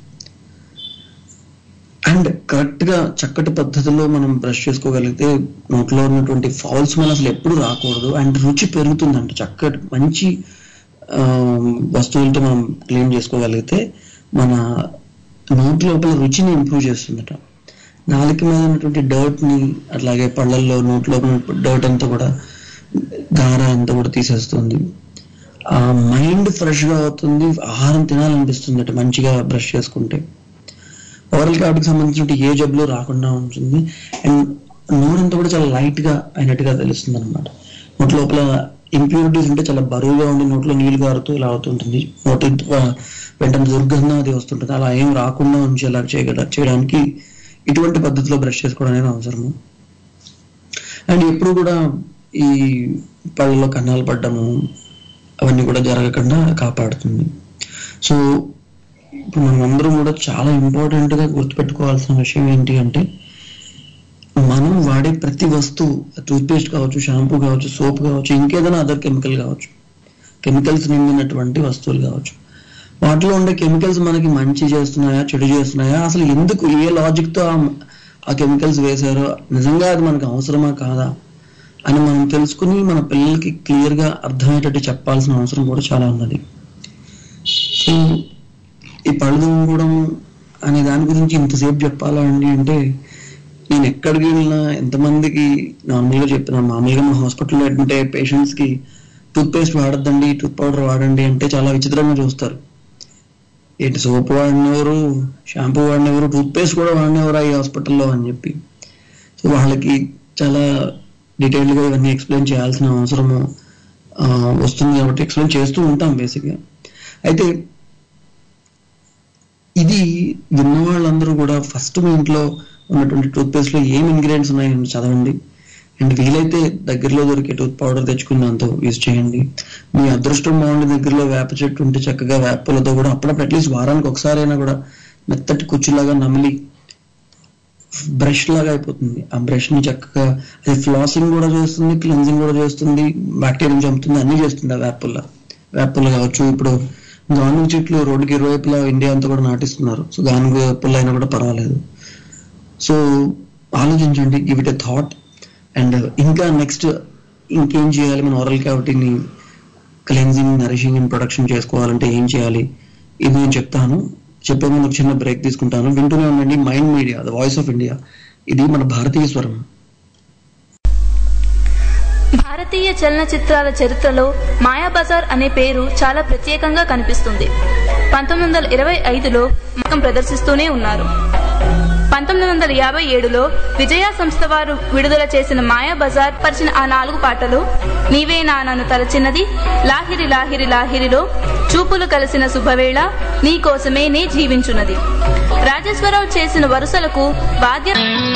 అండ్ కరెక్ట్ గా చక్కటి పద్ధతిలో మనం బ్రష్ చేసుకోగలిగితే నోట్లో ఉన్నటువంటి ఫాల్ స్మెల్ అసలు ఎప్పుడు రాకూడదు అండ్ రుచి పెరుగుతుందంట చక్కటి మంచి ఆ, వస్తువులతో మనం క్లీన్ చేసుకోగలిగితే మన నోటి లోపల రుచిని ఇంప్రూవ్ చేస్తుందట నాలుక మీద ఉన్నటువంటి డర్ట్ ని అట్లాగే పళ్ళల్లో నోటి లోపల డర్ట్ అంతా కూడా గార అంతా కూడా తీసేస్తుంది ఆ మైండ్ ఫ్రెష్ గా అవుతుంది ఆహారం తినాలనిపిస్తుంది అట మంచిగా బ్రష్ చేసుకుంటే ఓరల్ క్యావిటీకి సంబంధించిన ఏ జబ్బులు రాకుండా ఉంటుంది అండ్ నోరంతా కూడా చాలా లైట్ గా అయినట్టుగా తెలుస్తుంది అనమాట నోటి లోపల ఇంప్యూరిటీస్ ఉంటే చాలా బరువుగా ఉండి నోట్లో నీళ్లు గారుతూ ఇలా అవుతుంటుంది నోటి త్వ- వెంటనే దుర్గంధం అది వస్తుంటుంది అలా ఏం రాకుండా ఉంచేలా చేయగల చేయడానికి ఇటువంటి పద్ధతిలో బ్రష్ చేసుకోవడం అనేది అవసరము అండ్ ఎప్పుడు కూడా ఈ పళ్ళలో కన్నాలు పడ్డము అవన్నీ కూడా జరగకుండా కాపాడుతుంది సో ఇప్పుడు మనం అందరం కూడా చాలా ఇంపార్టెంట్ గా గుర్తుపెట్టుకోవాల్సిన విషయం ఏంటి అంటే మనం వాడే ప్రతి వస్తువు టూత్ పేస్ట్ కావచ్చు షాంపూ కావచ్చు సోప్ కావచ్చు ఇంకేదైనా అదర్ కెమికల్ కావచ్చు కెమికల్స్ నిండినటువంటి వస్తువులు కావచ్చు వాటిలో ఉండే కెమికల్స్ మనకి మంచి చేస్తున్నాయా చెడు చేస్తున్నాయా అసలు ఎందుకు ఏ లాజిక్ తో ఆ- ఆ కెమికల్స్ వేశారో నిజంగా అది మనకు అవసరమా కాదా అని మనం తెలుసుకుని మన పిల్లలకి క్లియర్ గా అర్థమయ్యేటట్టు చెప్పాల్సిన అవసరం కూడా చాలా ఉన్నది సో ఈ పళ్ళు తోముకోవడం అనే దాని గురించి ఇంతసేపు చెప్పాలా అండి అంటే నేను ఎక్కడికి వెళ్ళినా ఎంతమందికి నార్మల్గా చెప్పిన మామూలుగా మా హాస్పిటల్లో ఏంటంటే పేషెంట్స్ కి టూత్ పేస్ట్ వాడద్దండి టూత్ పౌడర్ వాడండి అంటే చాలా విచిత్రంగా చూస్తారు ఏంటి సోప్ వాడినెవరు షాంపూ వాడినెవరు టూత్ పేస్ట్ కూడా వాడినెవరా ఈ హాస్పిటల్లో అని చెప్పి సో వాళ్ళకి చాలా డీటెయిల్డ్ గా ఇవన్నీ ఎక్స్ప్లెయిన్ చేయాల్సిన అవసరము ఆ, వస్తుంది కాబట్టి ఎక్స్ప్లెయిన్ చేస్తూ ఉంటాం బేసిక్ గా అయితే ఇది విన్న వాళ్ళందరూ కూడా ఫస్ట్ మీ ఇంట్లో ఉన్నటువంటి టూత్ పేస్ట్ లో ఏం ఇంగ్రీడియంట్స్ ఉన్నాయని చదవండి అండ్ వీలైతే దగ్గరలో దొరికే టూత్ పౌడర్ తెచ్చుకుని దాంతో యూజ్ చేయండి మీ అదృష్టం బాగుండి దగ్గరలో వేప చెట్టు ఉంటే చక్కగా వేపలతో కూడా అప్పుడప్పుడు అట్లీస్ట్ వారానికి ఒకసారైనా కూడా మెత్తటి కుచ్చులాగా నమిలి బ్రష్ లాగా అయిపోతుంది ఆ బ్రష్ ని చక్కగా అది ఫ్లాసింగ్ కూడా చేస్తుంది క్లెన్జింగ్ కూడా చేస్తుంది బ్యాక్టీరియా చంపుతుంది అన్ని చేస్తుంది ఆ వేపుల్ల వేపుల్ల కావచ్చు ఇప్పుడు గానుగ చెట్లు రోడ్డుకి ఇరువైపులా ఇండియా అంతా కూడా నాటిస్తున్నారు సో గానుగ పుల్ల అయినా కూడా పర్వాలేదు సో ఆలోచించండి give it a thought and ఇంకా నెక్స్ట్ ఇంకేం చేయాలి మన ఓరల్ క్యావిటీని క్లెన్జింగ్ నరిషింగ్ అండ్ ప్రొడక్షన్ చేసుకోవాలంటే ఏం చేయాలి ఇది నేను చెప్తాను చెప్పే ముందు ఒక చిన్న బ్రేక్ తీసుకుంటాను వింటూనే ఉండండి mind media the voice of India ఇది మన భారతీయ స్వరం భారతీయ చలనచిత్రాల చరిత్రలో మాయాబజార్ అనే పేరు చాలా ప్రత్యేకంగా కనిపిస్తుంది పంతొమ్మిది వందల ఇరవై ఐదులో మకం ప్రదర్శిస్తూనే ఉన్నారు పంతొమ్మిది పంతొమ్మిది వందల యాభై ఏడులో విజయ సంస్థ వారు విడుదల చేసిన మాయా బజార్ పరిచిన ఆ నాలుగు పాటలు నీవే నా నన్ను తలచిన్నది లాహిరి లాహిరి లాహిరిలో చూపులు కలిసిన శుభవేళ నీ కోసమే నే జీవించున్నది రాజేశ్వరరావు చేసిన వరుసలకు వాద్య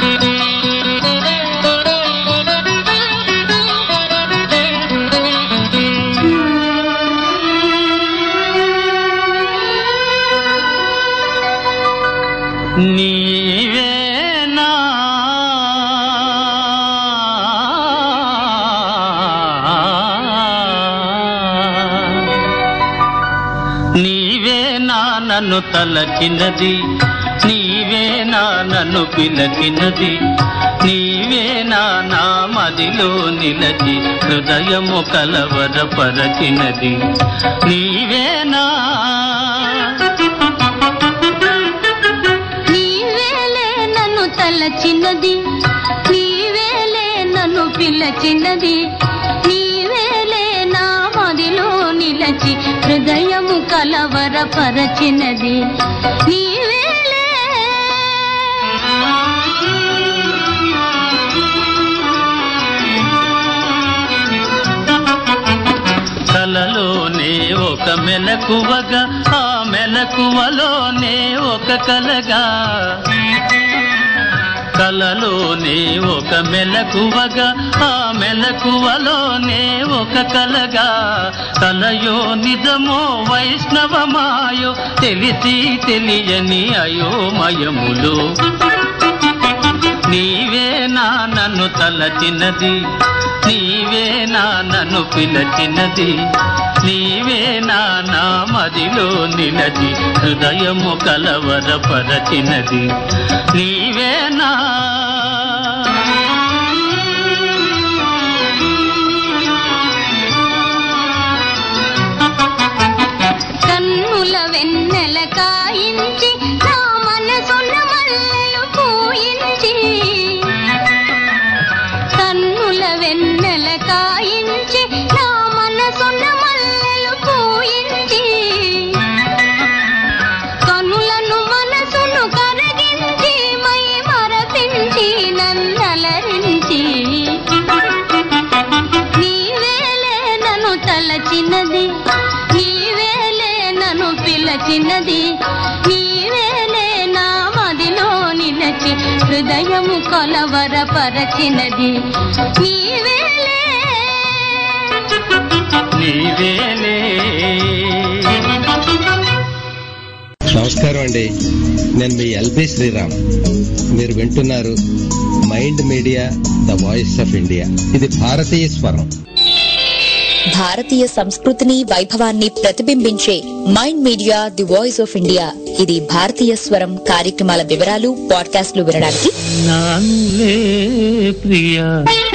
నీవేనా నీవేనా నన్ను తలచినది నీవేనా నన్ను పిలచినది నీవేనా నా మదిలో నిలచి హృదయము కలవరపరచినది నీవేనా నీవేలే నన్ను తలచినది నీవేలే నన్ను పిలచినది నీవేలే నా మదిలో నిలచి హృదయము కలవరపరచినది నీవేలే కలలోనే ఒక మెలకువగా ఆ మెలకువలోనే ఒక కలగా కలలోనే ఒక మెలకువగా ఆ మెలకువలోనే ఒక కలగా కలయో నిజమో వైష్ణవమాయో తెలిసి తెలియని అయోమయములు నీవే నా నన్ను తలచినది నీవే నా నన్ను పిలచినది నీవే నా నా మదిలో నిలచి హృదయము కలవరపరచినది నీవే నా కన్నుల వెన్నెల కాయించి నా మనసున మల్లెలు పూయించి కన్నుల వెన్నెల కాయించి నా మనసున మల్లెలు పూయించి కనులను మనసును కరగించి మై మరపించి నన్నలరించి నీవేలే నన్ను తలచినది నీవేలే నన్ను పిలచినది నీవేలే నా మదిలో నిలచి హృదయము కొలవరపరచినది నీవేలే నీవేలే నమస్కారం అండి నేను మీ ఎల్బి శ్రీరామ్ మీరు వింటున్నారు mind media the voice of India ఇది భారతీయ స్వరం భారతీయ సంస్కృతిని వైభవాన్ని ప్రతిబింబించే Mind media the voice of India ఇది భారతీయ స్వరం కార్యక్రమాల వివరాలు పాడ్కాస్ట్లు వినడానికి నానులే ప్రియా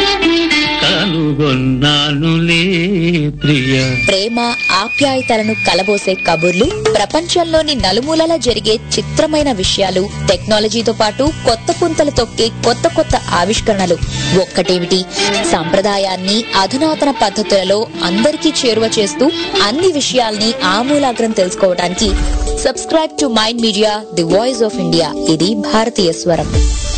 కనుగొన్నానులే ప్రియా ప్రేమ ఆప్యాయతలను కలబోసే కబుర్లు ప్రపంచంలోని నలుమూలలా జరిగే చిత్రమైన విషయాలు టెక్నాలజీతో పాటు కొత్త పుంతలు తొక్కే కొత్త కొత్త ఆవిష్కరణలు ఒక్కటేమిటి సంప్రదాయాన్ని అధునాతన పద్ధతులలో అందరికీ చేరువ చేస్తూ అన్ని విషయాల్ని ఆమూలాగ్రం తెలుసుకోవడానికి subscribe to Mind media the voice of India ఇది భారతీయ స్వరం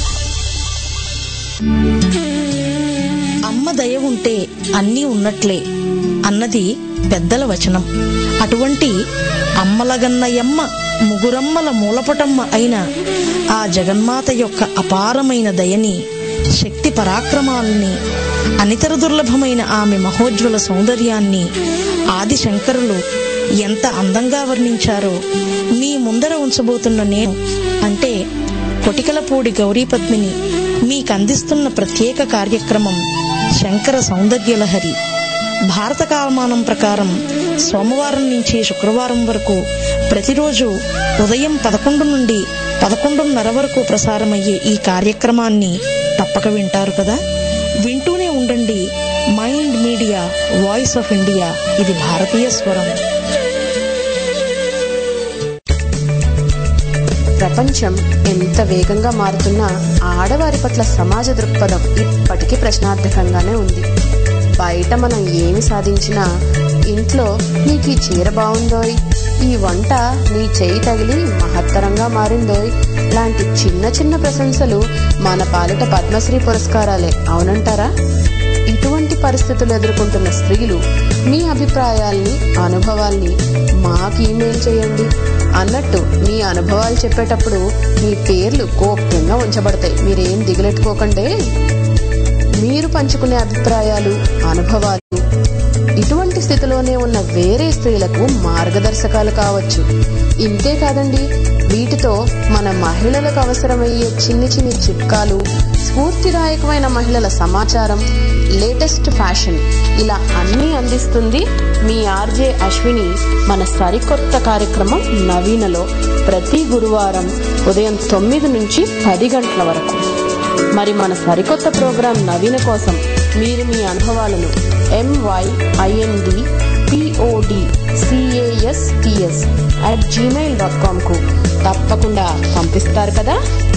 అమ్మ దయ ఉంటే అన్నీ ఉన్నట్లే అన్నది పెద్దల వచనం అటువంటి అమ్మలగన్నయమ్మ ముగురమ్మల మూలపటమ్మ అయిన ఆ జగన్మాత యొక్క అపారమైన దయని శక్తి పరాక్రమాలని అనితర దుర్లభమైన ఆమె మహోజ్వల సౌందర్యాన్ని ఆది శంకరులు ఎంత అందంగా వర్ణించారో మీ ముందర ఉంచబోతున్న నేను అంటే కొటికలపూడి గౌరీపద్మిని మీకందిస్తున్న ప్రత్యేక కార్యక్రమం శంకర సౌందర్యలహరి భారత కాలమానం ప్రకారం సోమవారం నుంచి శుక్రవారం వరకు ప్రతిరోజు ఉదయం పదకొండు నుండి పదకొండున్నర వరకు ప్రసారమయ్యే ఈ కార్యక్రమాన్ని తప్పక వింటారు కదా వింటూనే ఉండండి mind Media voice of India ఇది భారతీయ స్వరం ప్రపంచం ఎంత వేగంగా మారుతున్నా ఆడవారి పట్ల సమాజ దృక్పథం ఇప్పటికీ ప్రశ్నార్థకంగానే ఉంది బయట మనం ఏమి సాధించినా ఇంట్లో నీకు ఈ చీర బాగుందోయ్ ఈ వంట నీ చేయి తగిలి మహత్తరంగా మారిందోయ్ లాంటి చిన్న చిన్న ప్రశంసలు మన పాలిట పద్మశ్రీ పురస్కారాలే అవునంటారా ఇటువంటి పరిస్థితులు ఎదుర్కొంటున్న స్త్రీలు మీ అభిప్రాయాల్ని అనుభవాల్ని మాకు ఈమెయిల్ చేయండి అన్నట్టు మీ అనుభవాలు చెప్పేటప్పుడు మీ పేర్లు గోప్యంగా ఉంచబడతాయి మీరేం దిగులెట్టుకోకండి మీరు పంచుకునే అభిప్రాయాలు అనుభవాలు ఇటువంటి స్థితిలోనే ఉన్న వేరే స్త్రీలకు మార్గదర్శకాలు కావచ్చు ఇంతే కాదండి వీటితో మన మహిళలకు అవసరమయ్యే చిన్ని చిన్ని చిట్కాలు స్ఫూర్తిదాయకమైన మహిళల సమాచారం లేటెస్ట్ ఫ్యాషన్ ఇలా అన్నీ అందిస్తుంది మీ ఆర్జే అశ్విని మన సరికొత్త కార్యక్రమం నవీనలో ప్రతి గురువారం ఉదయం తొమ్మిది నుంచి పది గంటల వరకు మరి మన సరికొత్త ప్రోగ్రాం నవీన కోసం మీరు మీ అనుభవాలను M Y I N D P O D C A S T S at Gmail dot కామ్కు తప్పకుండా పంపిస్తారు కదా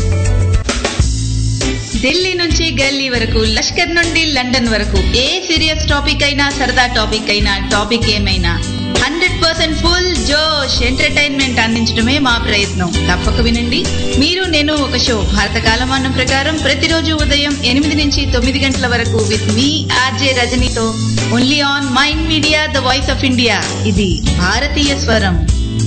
ఢిల్లీ నుంచి గల్లీ వరకు లష్కర్ నుండి లండన్ వరకు ఏ సీరియస్ టాపిక్ అయినా సరదా టాపిక్ అయినా టాపిక్ ఏమైనా హండ్రెడ్ పర్సెంట్ ఫుల్ జోష్ ఎంటర్టైన్మెంట్ అందించడమే మా ప్రయత్నం తప్పక వినండి మీరు నేను ఒక షో భారత కాలమానం ప్రకారం ప్రతిరోజు ఉదయం ఎనిమిది నుంచి తొమ్మిది గంటల వరకు విత్ మీ ఆర్జే రజనీతో only on mind media the voice of India ఇది భారతీయ స్వరం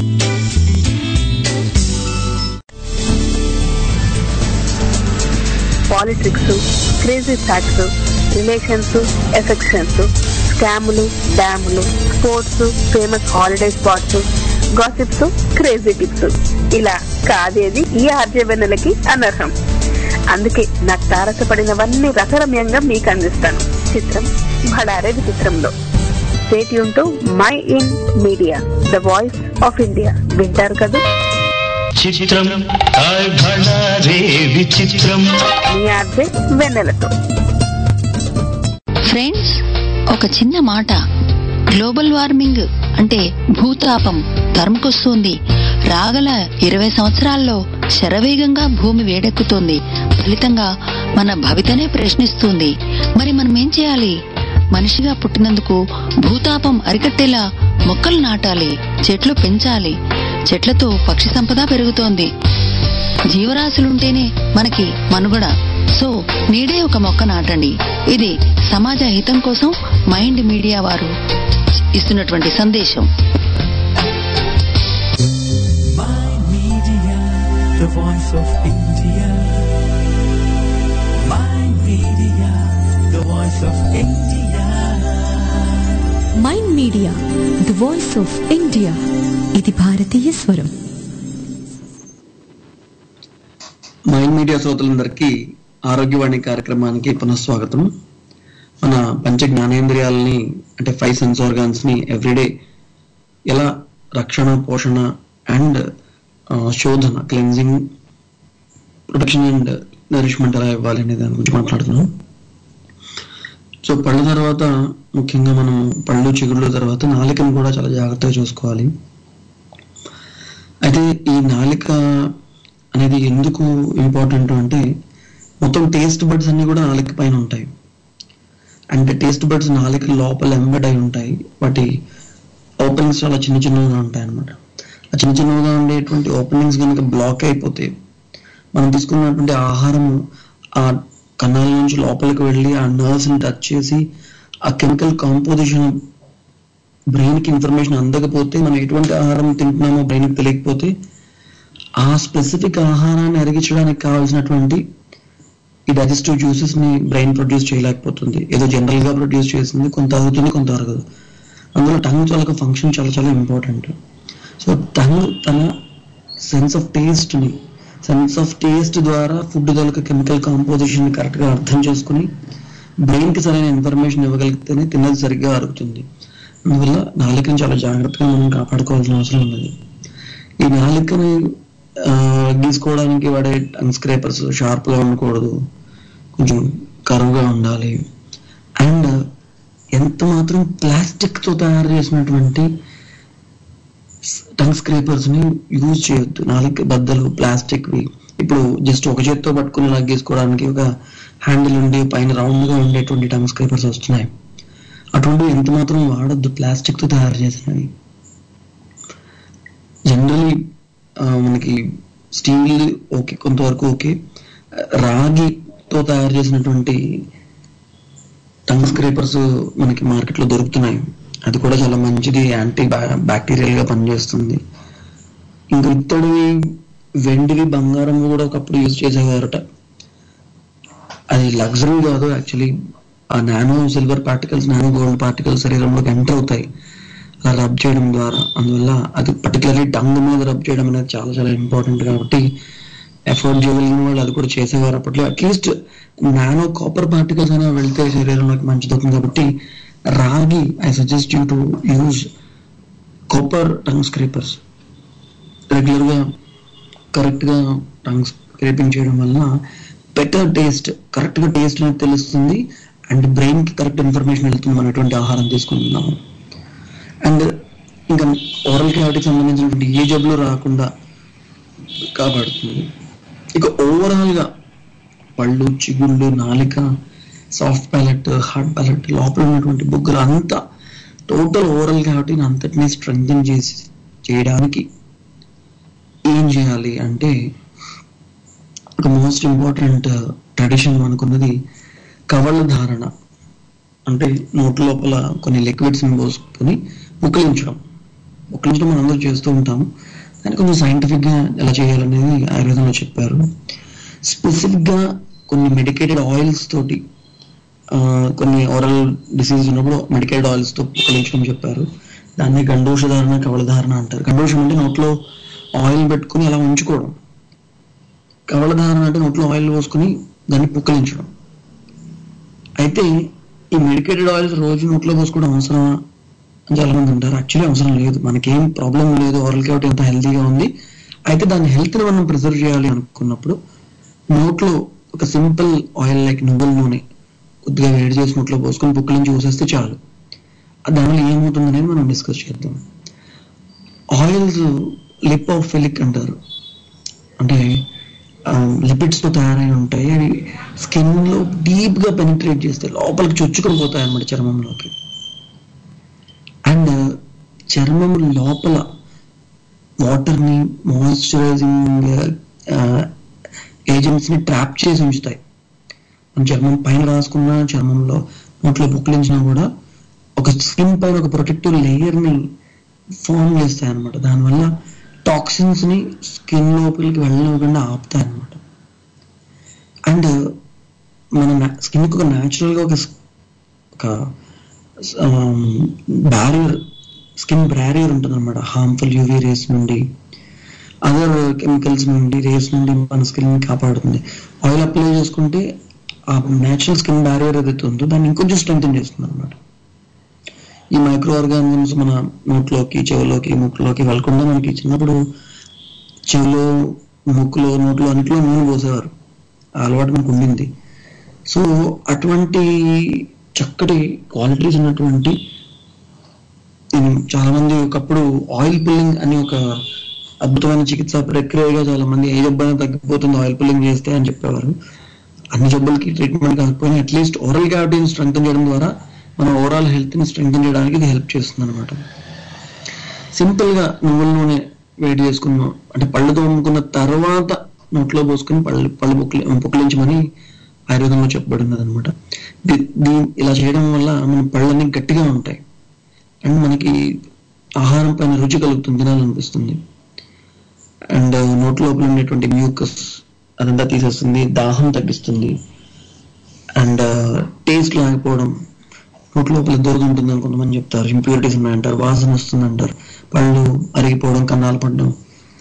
politics crazy facts relations affections స్కాములు డ్యాములు sports famous holiday spots gossips crazy tips ఇలా కాదేది ఈ ఆర్జవెన్నెలకి అనర్హం అందుకే నాకు తారసపడినవన్నీ రసరమ్యంగా మీకు అందిస్తాను చిత్రం భడారే విచిత్రంలో stay tuned to Mind Media the voice of India వింటారు కదా చిత్రం హాయ్ భళా రే విచిత్రం మీ ఆర్జే వెన్నెలతో ఫ్రెండ్స్ ఒక చిన్న మాట గ్లోబల్ వార్మింగ్ అంటే భూతాపం తరుముకొస్తుంది రాగల ఇరవై సంవత్సరాల్లో శరవేగంగా భూమి వేడెక్కుతోంది ఫలితంగా మన భవితనే ప్రశ్నిస్తుంది మరి మనం ఏం చేయాలి మనిషిగా పుట్టినందుకు భూతాపం అరికట్టేలా మొక్కలు నాటాలి చెట్లు పెంచాలి చెట్లతో పక్షి సంపద పెరుగుతోంది జీవరాశులుంటేనే మనకి మనుగడ సో నీడే ఒక మొక్క నాటండి ఇది సమాజ హితం కోసం మైండ్ మీడియా వారు ఇస్తున్నటువంటి సందేశం Media, the voice of India. My media, the voice of India. Mind media the voice of India ఇది భారతీయ స్వరం మైండ్ మీడియా శ్రోతలందరికీ ఆరోగ్యవాణి కార్యక్రమానికి పునఃస్వాగతం మన పంచ జ్ఞానేంద్రియాలని అంటే ఫైవ్ సెన్స్ ఆర్గాన్స్ ని ఎవ్రీడే ఎలా రక్షణ పోషణ అండ్ శోధన క్లెన్జింగ్ ప్రొటెక్షన్ అండ్ నరిష్మెంట్ ఎలా ఇవ్వాలి అనే దాని గురించి మాట్లాడుతున్నాం సో పళ్ళ తర్వాత ముఖ్యంగా మనం పళ్ళు చిగుళ్ళు తర్వాత నాలికను కూడా చాలా జాగ్రత్తగా చూసుకోవాలి అయితే ఈ నాలిక అనేది ఎందుకు ఇంపార్టెంట్ అంటే మొత్తం టేస్ట్ బడ్స్ అన్ని కూడా నాలిక పైన ఉంటాయి అంటే టేస్ట్ బడ్స్ నాలిక లోపల ఎంబెడ్ అయి ఉంటాయి వాటి ఓపెనింగ్స్ చాలా చిన్న చిన్నగా ఉంటాయి అన్నమాట ఆ చిన్న చిన్నగా ఉండేటువంటి ఓపెనింగ్స్ కనుక బ్లాక్ అయిపోతే మనం తీసుకున్నటువంటి ఆహారము ఆ కణాల నుంచి లోపలికి వెళ్ళి ఆ నర్వ్స్ ని టచ్ చేసి ఆ కెమికల్ కాంపోజిషన్ బ్రెయిన్ కి ఇన్ఫర్మేషన్ అందకపోతే మనం ఎటువంటి ఆహారం తింటున్నామో బ్రెయిన్ కి తెలియకపోతే ఆ స్పెసిఫిక్ ఆహారాన్ని అరిగించడానికి కావాల్సినటువంటి ఈ డైజెస్టివ్ జ్యూసెస్ ని బ్రెయిన్ ప్రొడ్యూస్ చేయలేకపోతుంది ఏదో జనరల్ గా ప్రొడ్యూస్ చేసింది కొంత అవుతుంది కొంత అరగదు అందులో టంగ్ చాలా ఫంక్షన్ చాలా చాలా ఇంపార్టెంట్ సో టంగ్ తన సెన్స్ ఆఫ్ టేస్ట్ ని సెన్స్ ఆఫ్ టేస్ట్ ద్వారా ఫుడ్ తాలూకా కెమికల్ కాంపోజిషన్ ని కరెక్ట్ గా అర్థం చేసుకుని బ్రెయిన్ కి సరైన ఇన్ఫర్మేషన్ ఇవ్వగలిగితేనే తిన్నది సరిగ్గా అరుగుతుంది అందువల్ల నాలుకని చాలా జాగ్రత్తగా మనం కాపాడుకోవాల్సిన అవసరం ఉన్నది ఈ నాలుకని ఆ, గీసుకోవడానికి వాడే టంగ్ స్క్రేపర్స్ షార్ప్ గా ఉండకూడదు కొంచెం కరువుగా ఉండాలి అండ్ ఎంత మాత్రం ప్లాస్టిక్ తో తయారు చేసినటువంటి టంగ్ స్క్రేపర్స్ ని యూజ్ చేయొద్దు నాలుగు బద్దలు ప్లాస్టిక్ వి ఇప్పుడు జస్ట్ ఒక చేత్తో పట్టుకుని లాగేసుకోవడానికి ఒక హ్యాండిల్ ఉండి పైన రౌండ్ గా ఉండేటువంటి టంగ్ స్క్రేపర్స్ వస్తున్నాయి అటువంటివి ఎంత మాత్రం వాడొద్దు ప్లాస్టిక్ తో తయారు చేసినవి జనరలీ మనకి స్టీల్ ఓకే కొంతవరకు ఓకే రాగితో తయారు చేసినటువంటి టంగ్ స్క్రేపర్స్ మనకి మార్కెట్లో దొరుకుతున్నాయి అది కూడా చాలా మంచిది యాంటీ బ్యాక్టీరియల్ గా పనిచేస్తుంది ఇంకా ఇత్తడివి వెండివి బంగారం కూడా ఒకప్పుడు యూజ్ చేసేవారట అది లగ్జరీ కాదు యాక్చువల్లీ ఆ nano silver particles nano gold particles శరీరంలోకి ఎంటర్ అవుతాయి అలా రబ్ చేయడం ద్వారా అందువల్ల అది పర్టికులర్లీ టంగ్ మీద రబ్ చేయడం అనేది చాలా చాలా ఇంపార్టెంట్ కాబట్టి ఎఫర్ట్ చేయగలిగిన వాళ్ళు అది కూడా చేసేవారు అప్పట్లో అట్లీస్ట్ నానో కాపర్ పార్టికల్స్ అయినా వెళ్తే శరీరంలోకి మంచిదవుతుంది కాబట్టి రాగి I suggest you to use copper tongue scrapers regular గా కరెక్ట్ గా టంగ్ స్క్రేపింగ్ చేయడం వలన బెటర్ టేస్ట్ కరెక్ట్ గా టేస్ట్ అనేది తెలుస్తుంది అండ్ బ్రెయిన్ కి కరెక్ట్ ఇన్ఫర్మేషన్ వెళ్తుంది మనం ఎటువంటి ఆహారం తీసుకుంటున్నాము అండ్ ఇంకా ఓరల్ క్యావిటీకి సంబంధించినటువంటి ఏ జబ్బులు రాకుండా కాపాడుతుంది ఇక ఓవరాల్ గా పళ్ళు చిగుళ్ళు నాలిక సాఫ్ట్ ప్యాలెట్ హార్డ్ ప్యాలెట్ లోపల ఉన్నటువంటి బుగ్గలు అంతా టోటల్ ఓవరాల్ క్యావిటీని అంతటినీ స్ట్రెంగ్థన్ చేసి చేయడానికి ఏం చేయాలి అంటే ఒక మోస్ట్ ఇంపార్టెంట్ ట్రెడిషన్ అనుకున్నది కవళ్ళ ధారణ అంటే నోటి లోపల కొన్ని లిక్విడ్స్ పోసుకొని ముక్కలించడం ముక్కలించడం మనం అందరూ చేస్తూ ఉంటాము కానీ కొంచెం సైంటిఫిక్ గా ఎలా చేయాలనేది ఆయుర్వేదంలో చెప్పారు స్పెసిఫిక్ గా కొన్ని మెడికేటెడ్ ఆయిల్స్ తోటి ఆ, కొన్ని ఓరల్ డిసీజ్ ఉన్నప్పుడు మెడికేటెడ్ ఆయిల్స్ తో ముక్కలించడం చెప్పారు దాన్ని గండోష ధారణ కవళ ధారణ అంటారు గండోషం అంటే నోట్లో ఆయిల్ పెట్టుకుని అలా ఉంచుకోవడం కవళ ధారణ అంటే నోట్లో ఆయిల్ పోసుకుని దాన్ని పుక్కలించడం అయితే ఈ మెడికేటెడ్ ఆయిల్స్ రోజు నోట్లో పోసుకోవడం అవసరమా అని చాలా మంది ఉంటారు యాక్చువల్లీ అవసరం లేదు మనకేం ప్రాబ్లం లేదు ఓరల్ క్యావిటీ అంత హెల్తీగా ఉంది అయితే దాని హెల్త్ ని మనం ప్రిజర్వ్ చేయాలి అనుకున్నప్పుడు నోట్లో ఒక సింపుల్ ఆయిల్ లైక్ నువ్వుల నూనె కొద్దిగా వేడి చేసి నోట్లో పోసుకొని పుక్కలించి చూసేస్తే చాలు ఆ దానివల్ల ఏమవుతుందనేది మనం డిస్కస్ చేద్దాం ఆయిల్స్ లిపోఫిలిక్ అంటారు అంటే లిపిడ్స్ తో తయారై ఉంటాయి అవి స్కిన్ లో డీప్ గా పెనిట్రేట్ చేస్తే లోపలికి చొచ్చుకొని పోతాయి అన్నమాట చర్మంలోకి అండ్ చర్మం లోపల వాటర్ ని మాయిశ్చరైజింగ్ ఏజెంట్స్ ని ట్రాప్ చేసి ఉంచుతాయి మన చర్మం పైన రాసుకున్న చర్మంలో నోట్లో బుక్లించినా కూడా ఒక స్కిన్ పైన ఒక ప్రొటెక్టివ్ లేయర్ ని ఫామ్ చేస్తాయి అనమాట దానివల్ల టాక్సిన్స్ ని స్కిన్ లోపలికి వెళ్ళనివ్వకుండా ఆపుతాయి అనమాట అండ్ మన స్కిన్ కి ఒక న్యాచురల్ గా ఒక స్- ఒక బ్యారియర్ స్కిన్ బ్యారియర్ ఉంటుంది అనమాట హార్మ్ఫుల్ యూవీ రేస్ నుండి అదర్ కెమికల్స్ నుండి రేస్ నుండి మన స్కిన్ ని కాపాడుతుంది ఆయిల్ అప్లై చేసుకుంటే ఆ నేచురల్ స్కిన్ బ్యారియర్ ఏదైతే ఉందో దాన్ని ఇంకొంచెం స్ట్రెంగ్ చేస్తుంది అనమాట ఈ మైక్రో ఆర్గానిజమ్స్ మన నోట్లోకి చెవులోకి ముక్కులోకి వెళ్ళకుండా మనకి చిన్నప్పుడు చెవులో ముక్కులో నోట్లో అన్నిట్లో నూనె పోసేవారు ఆ అలవాటు మనకు ఉండింది సో అటువంటి చక్కటి క్వాలిటీస్ ఉన్నటువంటి ఉమ్, చాలా మంది ఒకప్పుడు ఆయిల్ పుల్లింగ్ అని ఒక అద్భుతమైన చికిత్స ప్రక్రియగా చాలా మంది ఏ జబ్బైనా తగ్గిపోతుంది ఆయిల్ పుల్లింగ్ చేస్తే అని చెప్పేవారు అన్ని జబ్బులకి ట్రీట్మెంట్ కాకపోయినా అట్లీస్ట్ ఓరల్ క్యావిటీని స్ట్రెంగ్ చేయడం ద్వారా మన ఓవరాల్ హెల్త్ ని స్ట్రెంగ్ చేయడానికి ఇది హెల్ప్ చేస్తుంది అనమాట సింపుల్ గా నువ్వుల నూనె వేడి చేసుకున్నాం అంటే పళ్ళు తోముకున్న తర్వాత నోట్లో పోసుకుని పళ్ళు పళ్ళు పుక్లి పుక్కిలించమని ఆయుర్వేదంలో చెప్పబడినది అనమాట ఇలా చేయడం వల్ల మన పళ్ళన్నీ గట్టిగా ఉంటాయి అండ్ మనకి ఆహారం పైన రుచి కలుగుతుంది తినాలనిపిస్తుంది అండ్ నోట్ లోపల ఉండేటువంటి మ్యూకస్ అదంతా తీసేస్తుంది దాహం తగ్గిస్తుంది అండ్ టేస్ట్ లేకపోవడం నోట్ లోపల దొరుకుంటుంది అని కొంతమంది చెప్తారు ఇంప్యూరిటీస్ ఉన్నాయంటారు వాసన వస్తుంది అంటారు పళ్ళు అరిగిపోవడం కన్నాలు పడడం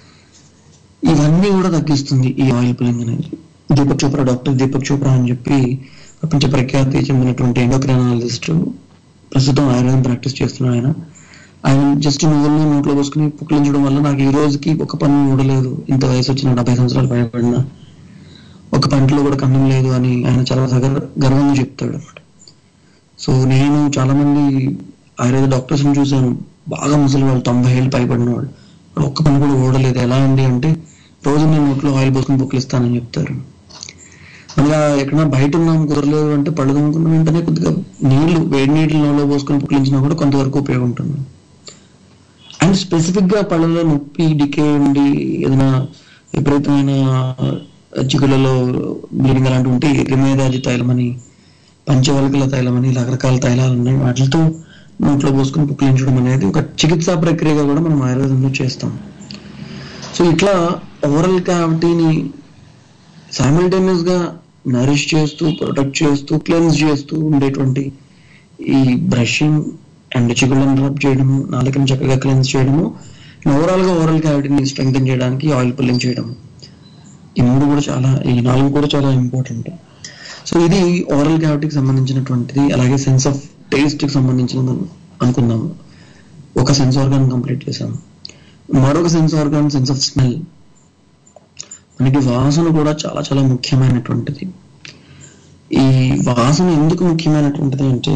ఇవన్నీ కూడా తగ్గిస్తుంది ఈ ఆయిల్ పుల్లింగ్ అనేది దీపక్ చోప్రా డాక్టర్ దీపక్ చోప్రా అని చెప్పి ప్రపంచ ప్రఖ్యాతి చెందినటువంటి ఎండోక్రైనాలజిస్ట్ ప్రస్తుతం ఆయుర్వేదం ప్రాక్టీస్ చేస్తున్నారు ఆయన ఆయన జస్ట్ నువ్వుల్ని నోట్లో పోసుకుని పుక్కిలించడం వల్ల నాకు ఈ రోజుకి ఒక పన్ను ఊడలేదు ఇంత వయసు వచ్చిన డెబ్బై సంవత్సరాలు పైబడిన ఒక పంటలో కూడా కన్నం లేదు అని ఆయన చాలా సగర్ గర్వంగా చెప్తాడు అనమాట సో నేను చాలా మంది ఆయుర్వేద డాక్టర్స్ ని చూశాను బాగా ముసలి వాళ్ళు తొంభై ఏళ్ళు పైబడిన వాళ్ళు వాళ్ళు ఒక్క పని కూడా ఓడలేదు ఎలా అండి అంటే రోజు నేను నోట్లో ఆయిల్ పోసుకుని పుక్కిలిస్తానని చెప్తారు మళ్ళా ఎక్కడైనా బయట ఉన్నాం కుదరలేదు అంటే పళ్ళు తోముకున్న వెంటనే కొద్దిగా నీళ్లు వేడి నీళ్ళు నోట్లో పోసుకొని పుక్కిలించినా కూడా కొంతవరకు ఉపయోగం ఉంటుంది అండ్ స్పెసిఫిక్ గా పళ్ళలో నొప్పి డికే ఉండి ఏదైనా విపరీతమైన చిగుళ్ళలో బ్లీడింగ్ అలాంటి ఉంటే రిమేదాది తైలం అని పంచవల్కల తైలం అని రకరకాల తైలాలు ఉన్నాయి వాటితో నోట్లో పోసుకుని పుక్కిలించడం అనేది ఒక చికిత్సా ప్రక్రియగా కూడా మనం ఆయుర్వేదంలో చేస్తాం సో ఇట్లా ఓవరల్ క్యావిటీని సైమల్టేనియస్ గా నరిష్ చేస్తూ ప్రొటెక్ట్ చేస్తూ క్లెన్స్ చేస్తూ ఉండేటువంటి ఈ బ్రషింగ్ అండ్ చిగుళ్ళని రబ్ చేయడము నాలుకని చక్కగా క్లెన్స్ చేయడము ఓవరాల్ గా ఓవరల్ క్యావిటీని స్ట్రెంగ్తన్ చేయడానికి ఆయిల్ పుల్లింగ్ చేయడం ఈ మూడు కూడా చాలా ఈ నాలుగు కూడా చాలా ఇంపార్టెంట్ సో ఇది ఓరల్ క్యావిటీకి సంబంధించినటువంటిది అలాగే సెన్స్ ఆఫ్ టేస్ట్ కి సంబంధించినది అనుకుందాము ఒక సెన్స్ ఆర్గాన్ కంప్లీట్ చేసాము మరొక sense organ sense of smell మనకి వాసన కూడా చాలా చాలా ముఖ్యమైనటువంటిది ఈ వాసన ఎందుకు ముఖ్యమైనటువంటిది అంటే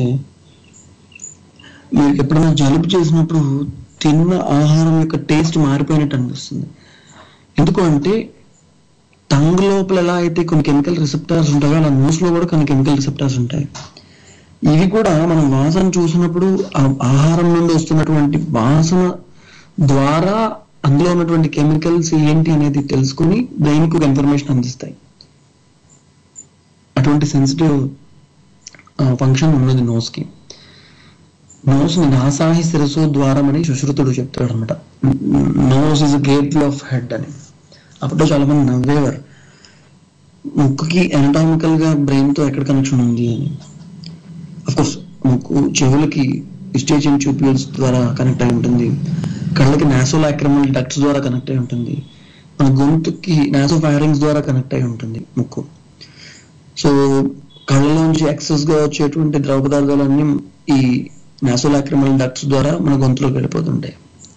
మీకు ఎప్పుడైనా జలుబు చేసినప్పుడు తిన్న ఆహారం యొక్క టేస్ట్ మారిపోయినట్టు అనిపిస్తుంది ఎందుకు అంటే టంగ్ లోపల ఎలా అయితే కొన్ని కెమికల్ రిసెప్టార్స్ ఉంటాయో అలా నోస్ లో కూడా కొన్ని కెమికల్ రిసెప్టార్స్ ఉంటాయి ఇవి కూడా మనం వాసన చూసినప్పుడు ఆ ఆహారం నుండి వస్తున్నటువంటి వాసన ద్వారా అందులో ఉన్నటువంటి కెమికల్స్ ఏంటి అనేది తెలుసుకుని బ్రెయిన్ కు ఇన్ఫర్మేషన్ అందిస్తాయి అటువంటి సెన్సిటివ్ ఫంక్షన్ ఉన్నది నోస్ కి నోస్ నాసాహి శిరసు ద్వారం అని సుశ్రుతుడు చెప్తాడు అనమాట nose is gate of head అని అప్పుడు చాలా మంది నవ్వేవారు ముక్కుకి ఎనటామికల్ గా బ్రెయిన్ తో ఎక్కడ కనెక్షన్ ఉంది అని కోర్స్ ముక్కు చెవులకి స్టేషన్ ట్యూబ్యూల్స్ ద్వారా కనెక్ట్ అయి ఉంటుంది కళ్ళకి నాసోలాక్రమల్ డక్ట్స్ ద్వారా కనెక్ట్ అయి ఉంటుంది మన గొంతుకి నాసో ఫైరింగ్స్ ద్వారా కనెక్ట్ అయి ఉంటుంది ముక్కు సో కళ్ళలోంచి ఎక్సెస్ గా వచ్చేటువంటి ద్రవ పదార్థాలన్నీ ఈ నాసోలాక్రమల్ డక్ట్స్ ద్వారా మన గొంతులోకి వెళ్ళిపోతుంటాయి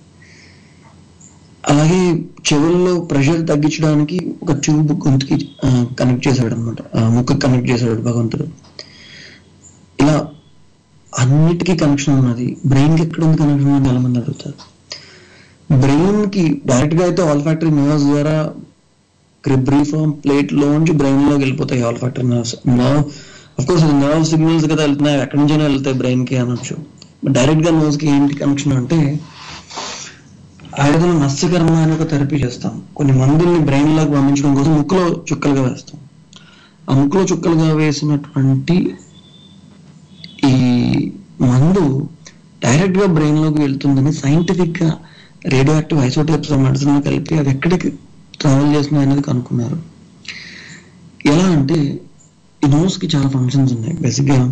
అలాగే చెవుల్లో ప్రెషర్ తగ్గించడానికి ఒక ట్యూబ్ గొంతుకి కనెక్ట్ చేశాడు అనమాట ముక్కు కనెక్ట్ చేశాడు భగవంతుడు ఇలా అన్నిటికీ కనెక్షన్ ఉన్నది బ్రెయిన్ కి ఎక్కడ ఉంది కనెక్షన్ అని చాలా మంది అడుగుతారు బ్రెయిన్ కి డైరెక్ట్ గా అయితే ఆల్ ఫ్యాక్టరీ నర్వ్స్ ద్వారా క్రిబ్రీఫామ్ ప్లేట్ లోంచి బ్రెయిన్ లోకి వెళ్ళిపోతాయి olfactory nerves nerve of course అది నర్వ్ సిగ్నల్స్ కదా వెళ్తున్నాయి ఎక్కడి నుంచైనా వెళ్తాయి బ్రెయిన్ కి అనొచ్చు డైరెక్ట్ గా నోస్ కి ఏంటి కనెక్షన్ అంటే ఆయుర్వేదంలో నస్యకర్మ అనే ఒక థెరపీ చేస్తాం కొన్ని మందుల్ని బ్రెయిన్ లోకి పంపించడం కోసం ముక్కులో చుక్కలుగా వేస్తాం ఆ ముక్కులో చుక్కలుగా వేసినటువంటి ఈ మందు డైరెక్ట్ గా బ్రెయిన్ లోకి వెళ్తుందని సైంటిఫిక్ గా రేడియో యాక్టివ్ ఐసోటైప్స్ మెడిసిన్ లో కలిపి అది ఎక్కడికి ట్రావెల్ చేస్తున్నాయి అనేది కనుక్కున్నారు ఎలా అంటే ఈ నోస్ కి చాలా ఫంక్షన్స్ ఉన్నాయి బేసిక్ గా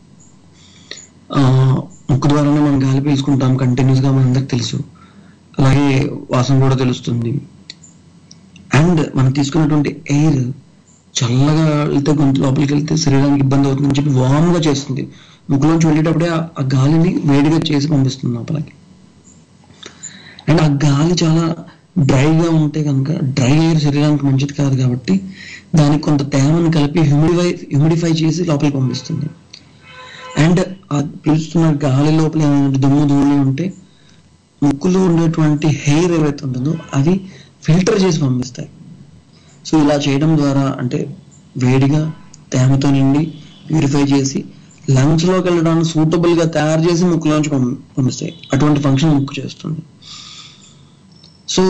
ఆ, ముక్కు ద్వారానే మనం గాలి పీల్చుకుంటాం కంటిన్యూస్ గా మనందరికి తెలుసు అలాగే వాసన కూడా తెలుస్తుంది అండ్ మనం తీసుకున్నటువంటి ఎయిర్ చల్లగా వెళ్తే గొంతు లోపలికి వెళ్తే శరీరానికి ఇబ్బంది అవుతుందని చెప్పి వామ్ గా చేస్తుంది ముక్కులోంచి వెళ్ళేటప్పుడే ఆ- ఆ గాలిని వేడిగా చేసి పంపిస్తుంది లోపలికి అండ్ ఆ గాలి చాలా డ్రైగా ఉంటే కనుక డ్రై ఎయిర్ శరీరానికి మంచిది కాదు కాబట్టి దానికి కొంత తేమను కలిపి హ్యూమిడిఫై హ్యూమిడిఫై చేసి లోపలికి పంపిస్తుంది అండ్ ఆ పీల్చుతున్న గాలి లోపల ఏమైనా దుమ్ము ధూళి ఉంటే ముక్కులో ఉండేటువంటి హెయిర్ ఏవైతే ఉంటుందో అవి ఫిల్టర్ చేసి పంపిస్తాయి సో ఇలా చేయడం ద్వారా అంటే వేడిగా తేమతో నిండి ప్యూరిఫై చేసి లంగ్స్ లోకి వెళ్ళడానికి సూటబుల్ గా తయారు చేసి ముక్కులోంచి పంపి- పంపిస్తాయి అటువంటి ఫంక్షన్ ముక్కు చేస్తుంది సో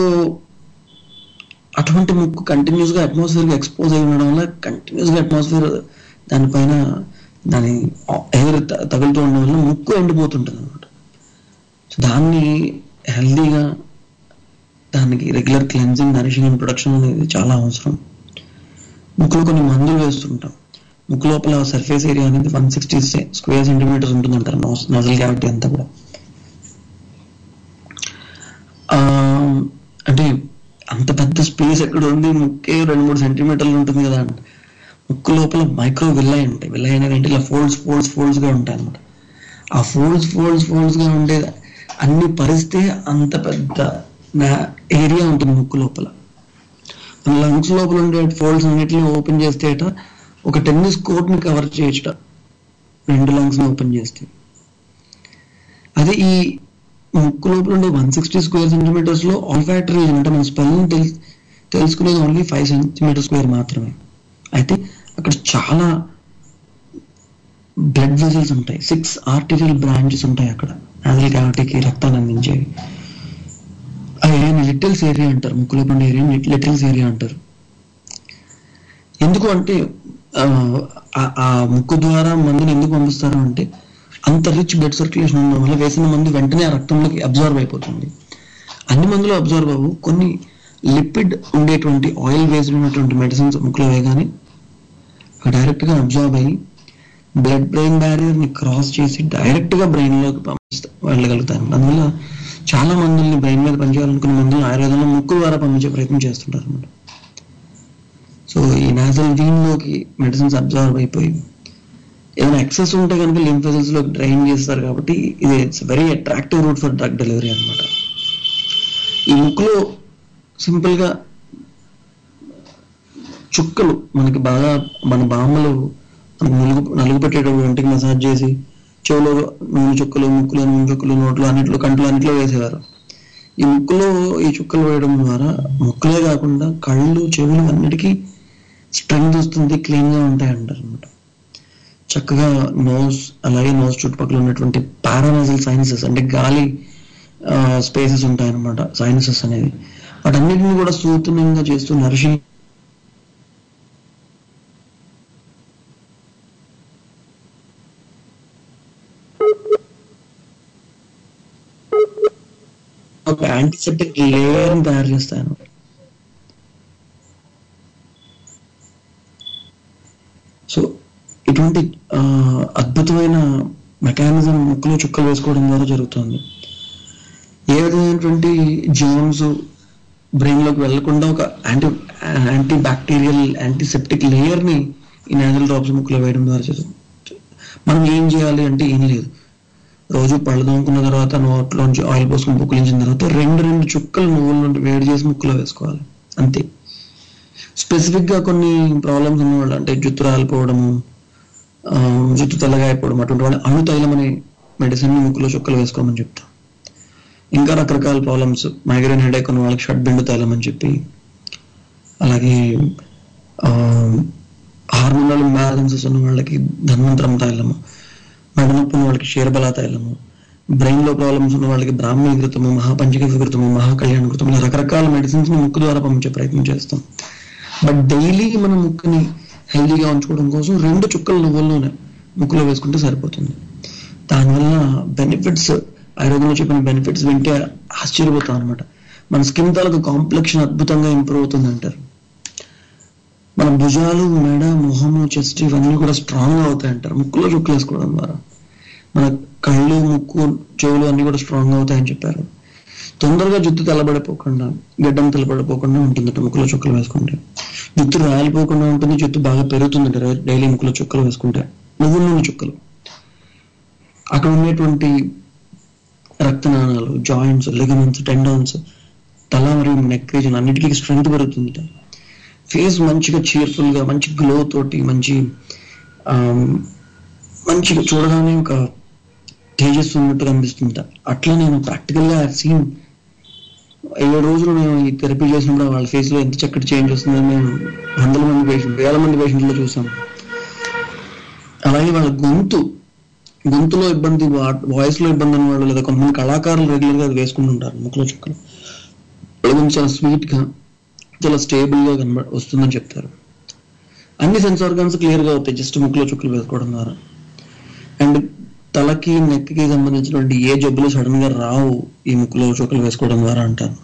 అటువంటి ముక్కు కంటిన్యూస్ గా అట్మాస్ఫియర్ కి ఎక్స్పోజ్ అయి ఉండడం వల్ల కంటిన్యూస్ గా అట్మాస్ఫియర్ దానిపైన దాని ఎయిర్ తగులుతూ ఉండడం వల్ల ముక్కు ఎండిపోతుంటుంది అనమాట సో దాన్ని హెల్దీగా దానికి regular cleansing nourishing and protection అనేది చాలా అవసరం ముక్కులో కొన్ని మందులు వేస్తుంటాం ముక్కు లోపల సర్ఫేస్ ఏరియా అనేది వన్ సిక్స్టీ స్క్వేర్ సెంటీమీటర్స్ ఉంటుందంటారు నోస్ నజల్ క్యావిటీ అంతా కూడా ఆ, అంటే అంత పెద్ద స్పేస్ ఎక్కడ ఉంది ముక్కే రెండు మూడు సెంటీమీటర్లు ఉంటుంది కదా అండి ముక్కు లోపల మైక్రో విల్లై ఉంటాయి విల్లై అనేది అంటే ఇలా ఫోల్డ్స్ ఫోల్డ్స్ ఫోల్డ్స్ గా ఉంటాయి అనమాట ఆ ఫోల్డ్స్ ఫోల్డ్స్ ఫోల్డ్స్ గా ఉండే అన్ని పరిస్తే అంత పెద్ద ఏరియా ఉంటుంది ముక్కు లోపల మన లంగ్స్ లోపల ఉండే ఫోల్డ్స్ అన్నిటిని ఓపెన్ చేస్తే అట ఒక టెన్నిస్ కోర్ట్ ని కవర్ చేయొచ్చట రెండు లంగ్స్ ని ఓపెన్ చేస్తే అదే ఈ ముక్కు లోపల ఉండే వన్ సిక్స్టీ స్క్వేర్ సెంటీమీటర్స్ లో ఆల్ఫాక్టరీ రీజన్ అంటే మన స్పెల్ తెలుసుకునేది ఓన్లీ ఫైవ్ సెంటీమీటర్ స్క్వేర్ మాత్రమే అయితే అక్కడ చాలా బ్లడ్ వెజల్స్ ఉంటాయి సిక్స్ ఆర్టిరియల్ బ్రాంచెస్ ఉంటాయి అక్కడ నాజల్ క్యావిటీకి రక్తాన్ని అందించేవి ఆ ఏరియాని లిటిల్స్ ఏరియా అంటారు ముక్కులో పండే ఏరియాని లిటిల్స్ ఏరియా అంటారు ఎందుకు అంటే ఆ, ఆ- ఆ ముక్కు ద్వారా మందుని ఎందుకు పంపిస్తారు అంటే అంత రిచ్ బ్లడ్ సర్క్యులేషన్ ఉండడం వల్ల వేసిన మందు వెంటనే ఆ రక్తంలోకి అబ్జర్వ్ అయిపోతుంది అన్ని మందులు అబ్జర్వ్ అవ్వు కొన్ని లిపిడ్ ఉండేటువంటి ఆయిల్ బేస్డ్ ఉన్నటువంటి మెడిసిన్స్ ముక్కులో వేయగానే డైరెక్ట్ గా అబ్జర్వ్ అయ్యి బ్లడ్ బ్రెయిన్ బ్యారియర్ ని క్రాస్ చేసి డైరెక్ట్ గా బ్రెయిన్ లోకి పంపిస్తా వెళ్ళగలుగుతారు అందువల్ల చాలా మందుల్ని బ్రెయిన్ మీద పనిచేయాలనుకున్న మందులు ఆయుర్వేదంలో ముక్కు ద్వారా పంపించే ప్రయత్నం చేస్తుంటారు అనమాట సో ఈ నాజల్ వీన్ లోకి మెడిసిన్స్ అబ్జర్వ్ అయిపోయి ఏదైనా ఎక్సెస్ ఉంటే కనుక లింఫ్ వెజల్స్ లో డ్రైన్ చేస్తారు కాబట్టి ఇది it's very attractive route for drug delivery అన్నమాట ఈ ముక్కులో సింపుల్ గా చుక్కలు మనకి బాగా మన బామ్మలు నలుగు నలుగు పెట్టేటప్పుడు ఒంటికి మసాజ్ చేసి చెవులో నూనె చుక్కలు ముక్కులో నూనె చుక్కలు నోట్లో అన్నిట్లో కంట్లో అన్నిట్లో వేసేవారు ఈ ముక్కులో ఈ చుక్కలు వేయడం ద్వారా ముక్కులే కాకుండా కళ్ళు చెవులు అన్నిటికీ స్ట్రెంగ్త్ వస్తుంది క్లీన్ గా ఉంటాయి అంటారు అనమాట చక్కగా నోస్ అలాగే నోస్ చుట్టుపక్కల ఉన్నటువంటి పారానజల్ సైనసెస్ అంటే గాలి స్పేసెస్ ఉంటాయన్నమాట సైనసెస్ అనేవి వాటన్నిటిని కూడా సూతనంగా చేస్తూ నరిషింగ్ ఒక యాంటీసెప్టిక్ లేయర్ తయారు చేస్తాను సో ఇటువంటి ఆ, అద్భుతమైన మెకానిజం ముక్కులో చుక్కలు వేసుకోవడం ద్వారా జరుగుతుంది ఏ విధమైనటువంటి జర్మ్స్ బ్రెయిన్ లోకి వెళ్లకుండా ఒక anti anti bacterial antiseptic layer ని ఈ నేజల్ డ్రాప్స్ ముక్కులో వేయడం ద్వారా జరుగుతుంది మనం ఏం చేయాలి అంటే ఏం లేదు రోజు పళ్ళు తోముకున్న తర్వాత నోట్లోంచి ఆయిల్ పోసుకుని పుక్కిలించిన తర్వాత రెండు రెండు చుక్కలు నువ్వుల నుండి వేడి చేసి ముక్కులో వేసుకోవాలి అంతే స్పెసిఫిక్ గా కొన్ని ప్రాబ్లమ్స్ ఉన్నవాళ్ళు అంటే జుత్తు రాలిపోవడము ఆ, జుట్టు తెల్లగా అయిపోవడం అటువంటి వాళ్ళు అణు తైలం అనే మెడిసిన్ ముక్కులో చుక్కలు వేసుకోమని చెప్తాం ఇంకా రకరకాల ప్రాబ్లమ్స్ మైగ్రేన్ హెడేక్ ఉన్న వాళ్ళకి షడ్ బిండు తైలం అని చెప్పి అలాగే హార్మోనల్ ఇంబ్యాలెన్సెస్ ఉన్న వాళ్ళకి ధన్వంతరం తైలము మెడనొప్పి ఉన్న వాళ్ళకి క్షీరబల తైలము బ్రెయిన్ లో ప్రాబ్లమ్స్ ఉన్న వాళ్ళకి బ్రాహ్మీ ఘృతము మహాపంచక ఘృతము మహాకళ్యాణ ఘృతము ఇలా రకరకాల మెడిసిన్స్ ని ముక్కు ద్వారా పంపించే ప్రయత్నం చేస్తాం బట్ డైలీ మన ముక్కుని హెల్దీగా ఉంచుకోవడం కోసం రెండు చుక్కల నువ్వుల్లోనే ముక్కులో వేసుకుంటే సరిపోతుంది దానివల్ల బెనిఫిట్స్ ఆయుర్వేదంలో చెప్పిన బెనిఫిట్స్ వింటే ఆశ్చర్యపోతాం అనమాట మన స్కిన్ తాలూకు కాంప్లెక్షన్ అద్భుతంగా ఇంప్రూవ్ అవుతుంది అంటారు మన భుజాలు మెడ మొహము చెస్ట్ ఇవన్నీ కూడా స్ట్రాంగ్ గా అవుతాయి అంటారు ముక్కులో చుక్కలు వేసుకోవడం ద్వారా మన కళ్ళు ముక్కు చెవులు అన్ని కూడా స్ట్రాంగ్ అవుతాయని చెప్పారు తొందరగా జుట్టు తెల్లబడిపోకుండా గడ్డం తెల్లబడిపోకుండా ఉంటుందట ముక్కులో చుక్కలు వేసుకుంటే జుట్టు రాలిపోకుండా ఉంటుంది జుట్టు బాగా పెరుగుతుందట డైలీ ముక్కులో చుక్కలు వేసుకుంటే నువ్వుల నూనె చుక్కలు అక్కడ ఉండేటువంటి రక్తనాళాలు జాయింట్స్ లిగమెంట్స్ టెండాన్స్ తల మరియు నెక్ రీజన్ అన్నిటికీ స్ట్రెంగ్త్ పెరుగుతుందట ఫేస్ మంచిగా చీర్ఫుల్ గా మంచి గ్లో తోటి మంచి ఆమ్, మంచిగా చూడగానే ఒక తేజస్సు ఉన్నట్టు కనిపిస్తుంట అట్లా నేను ప్రాక్టికల్ గా సీన్ ఏడు రోజులు మేము ఈ థెరపీ చేసినప్పుడు వాళ్ళ ఫేస్ లో ఎంత చక్కటి చేంజ్ వస్తుందని మేము వందల మంది పేషెంట్ వేల మంది పేషెంట్లో చూసాం అలాగే వాళ్ళ గొంతు గొంతులో ఇబ్బంది వాయిస్ లో ఇబ్బంది ఉన్న వాళ్ళు లేదా కొంతమంది కళాకారులు రెగ్యులర్ గా అది వేసుకుంటుంటారు ముక్కులో చుక్కలు వాళ్ళ గొంతు చాలా స్వీట్ గా చాలా స్టేబుల్ గా కనబ వస్తుందని చెప్తారు అన్ని సెన్స్ ఆర్గాన్స్ క్లియర్ గా అవుతాయి జస్ట్ ముక్కులో చుక్కలు వేసుకోవడం ద్వారా అండ్ తలకి నెక్ కి సంబంధించినటువంటి ఏ జబ్బులు సడన్ గా రావు ఈ ముక్కులో చుక్కలు వేసుకోవడం ద్వారా అంటారు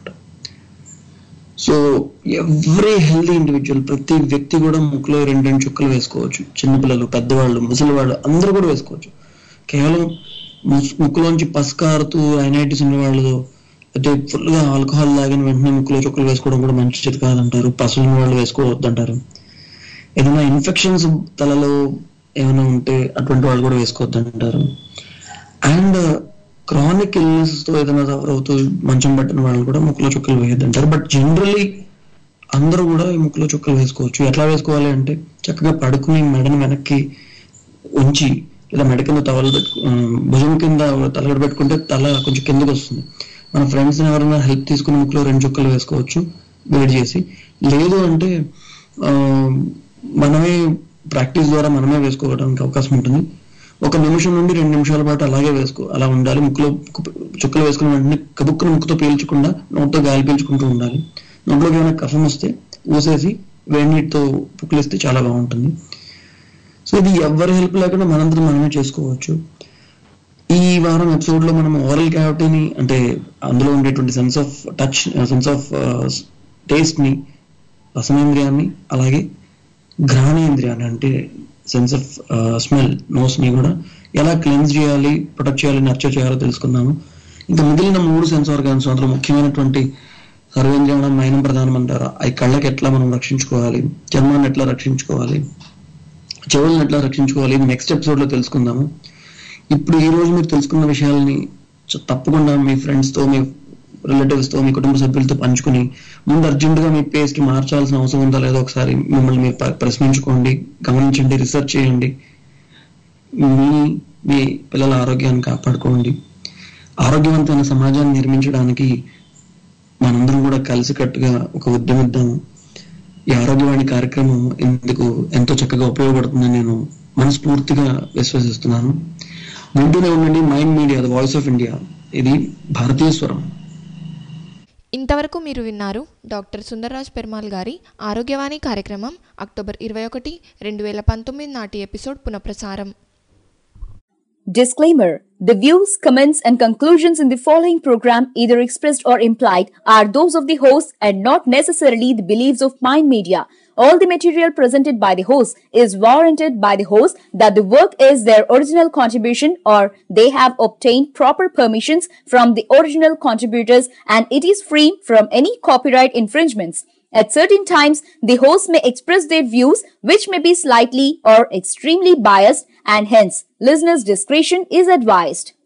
సో ఎవ్రీ హెల్దీ ఇండివిజువల్ ప్రతి వ్యక్తి కూడా ముక్కులో రెండు రెండు చుక్కలు వేసుకోవచ్చు చిన్నపిల్లలు పెద్దవాళ్ళు ముసలివాళ్ళు అందరూ కూడా వేసుకోవచ్చు కేవలం ముస్- ముక్కులోంచి పసు కారుతూ ఐనైటిస్ ఉన్న వాళ్ళు అయితే ఫుల్ గా ఆల్కహాల్ తాగిన వెంటనే ముక్కులో చుక్కలు వేసుకోవడం కూడా మంచిది కాదంటారు పసులు ఉన్న వాళ్ళు వేసుకోవద్దంటారు ఏదైనా ఇన్ఫెక్షన్స్ తలలో ఏమైనా ఉంటే అటువంటి వాళ్ళు కూడా వేసుకోవద్దంటారు అండ్ క్రానిక్ ఇల్నెస్ తో ఏదైనా సఫర్ అవుతూ మంచం పట్టిన వాళ్ళు కూడా ముక్కులో చుక్కలు వేయొద్దంటారు బట్ జనరలీ అందరూ కూడా ఈ ముక్కులో చుక్కలు వేసుకోవచ్చు ఎట్లా వేసుకోవాలి అంటే చక్కగా పడుకుని మెడని వెనక్కి ఉంచి లేదా మెడ కింద టవల్ పెట్టు ఆ, భుజం కింద తలగడ పెట్టుకుంటే తల కొంచెం కిందకి వస్తుంది మన ఫ్రెండ్స్ ఎవరైనా హెల్ప్ తీసుకుని ముక్కులో రెండు చుక్కలు వేసుకోవచ్చు వేడి చేసి లేదు అంటే ఆ, మనమే ప్రాక్టీస్ ద్వారా మనమే వేసుకోవడానికి అవకాశం ఉంటుంది ఒక నిమిషం నుండి రెండు నిమిషాల పాటు అలాగే వేసుకో అలా ఉండాలి ముక్కులో కు- చుక్కలు వేసుకున్న వెంటనే కబుక్కున ముక్కుతో పీల్చకుండా నోటితో గాలి పీల్చుకుంటూ ఉండాలి నోట్లోకి ఏమైనా కఫం వస్తే ఊసేసి వేడి నీటితో పుక్కిలిస్తే చాలా బాగుంటుంది సో ఇది ఎవరి హెల్ప్ లేకుండా మనందరం మనమే చేసుకోవచ్చు ఈ వారం ఎపిసోడ్ లో మనం ఓరల్ క్యావిటీని అంటే అందులో ఉండేటువంటి sense of touch sense of taste ని రసనేంద్రియాన్ని అలాగే ఘ్రాణేంద్రియాన్ని అంటే సెన్స్ ఆఫ్ స్మెల్ నోస్ ని కూడా ఎలా క్లెన్స్ చేయాలి ప్రొటెక్ట్ చేయాలి నర్చర్ చేయాలో తెలుసుకున్నాము ఇంకా మిగిలిన మూడు సెన్స్ ఆర్గాన్స్ అందులో ముఖ్యమైనటువంటి సర్వేంద్రియం మైనం ప్రధానం అంటారు ఈ కళ్ళకి ఎట్లా మనం రక్షించుకోవాలి చర్మాన్ని ఎట్లా రక్షించుకోవాలి చెవులను ఎట్లా రక్షించుకోవాలి ఇది నెక్స్ట్ ఎపిసోడ్ లో తెలుసుకుందాము ఇప్పుడు ఈ రోజు మీరు తెలుసుకున్న విషయాలని చ- తప్పకుండా మీ ఫ్రెండ్స్ తో మీ రిలేటివ్స్ తో మీ కుటుంబ సభ్యులతో పంచుకుని ముందు అర్జెంట్ గా మీ పేస్ట్ మార్చాల్సిన అవసరం ఉందా లేదో ఒకసారి మిమ్మల్ని మీరు ప- ప్రశ్నించుకోండి గమనించండి రీసెర్చ్ చేయండి మీ మీ పిల్లల ఆరోగ్యాన్ని కాపాడుకోండి ఆరోగ్యవంతమైన సమాజాన్ని నిర్మించడానికి మనందరం కూడా కలిసికట్టుగా ఒక ఉద్యమిద్దాము ఈ ఆరోగ్యవాణి కార్యక్రమం ఇందుకు ఎంతో చక్కగా ఉపయోగపడుతుందని నేను మనస్ఫూర్తిగా విశ్వసిస్తున్నాను వింటూనే ఉండండి mind media the voice of India ఇది భారతీయ స్వరం ఇంతవరకు మీరు విన్నారు డాక్టర్ సుందర్రాజ్ పెర్మాల్ గారి ఆరోగ్యవాణి కార్యక్రమం అక్టోబర్ ఇరవై ఒకటి రెండు వేల పంతొమ్మిది నాటి ఎపిసోడ్ పునఃప్రసారం Disclaimer The views, comments, and conclusions in the following program, either expressed or implied, are those of the host and not necessarily the beliefs of Mind Media. All the material presented by the host is warranted by the host that the work is their original contribution or they have obtained proper permissions from the original contributors and it is free from any copyright infringements. At certain times, the host may express their views which may be slightly or extremely biased and hence listeners' discretion is advised.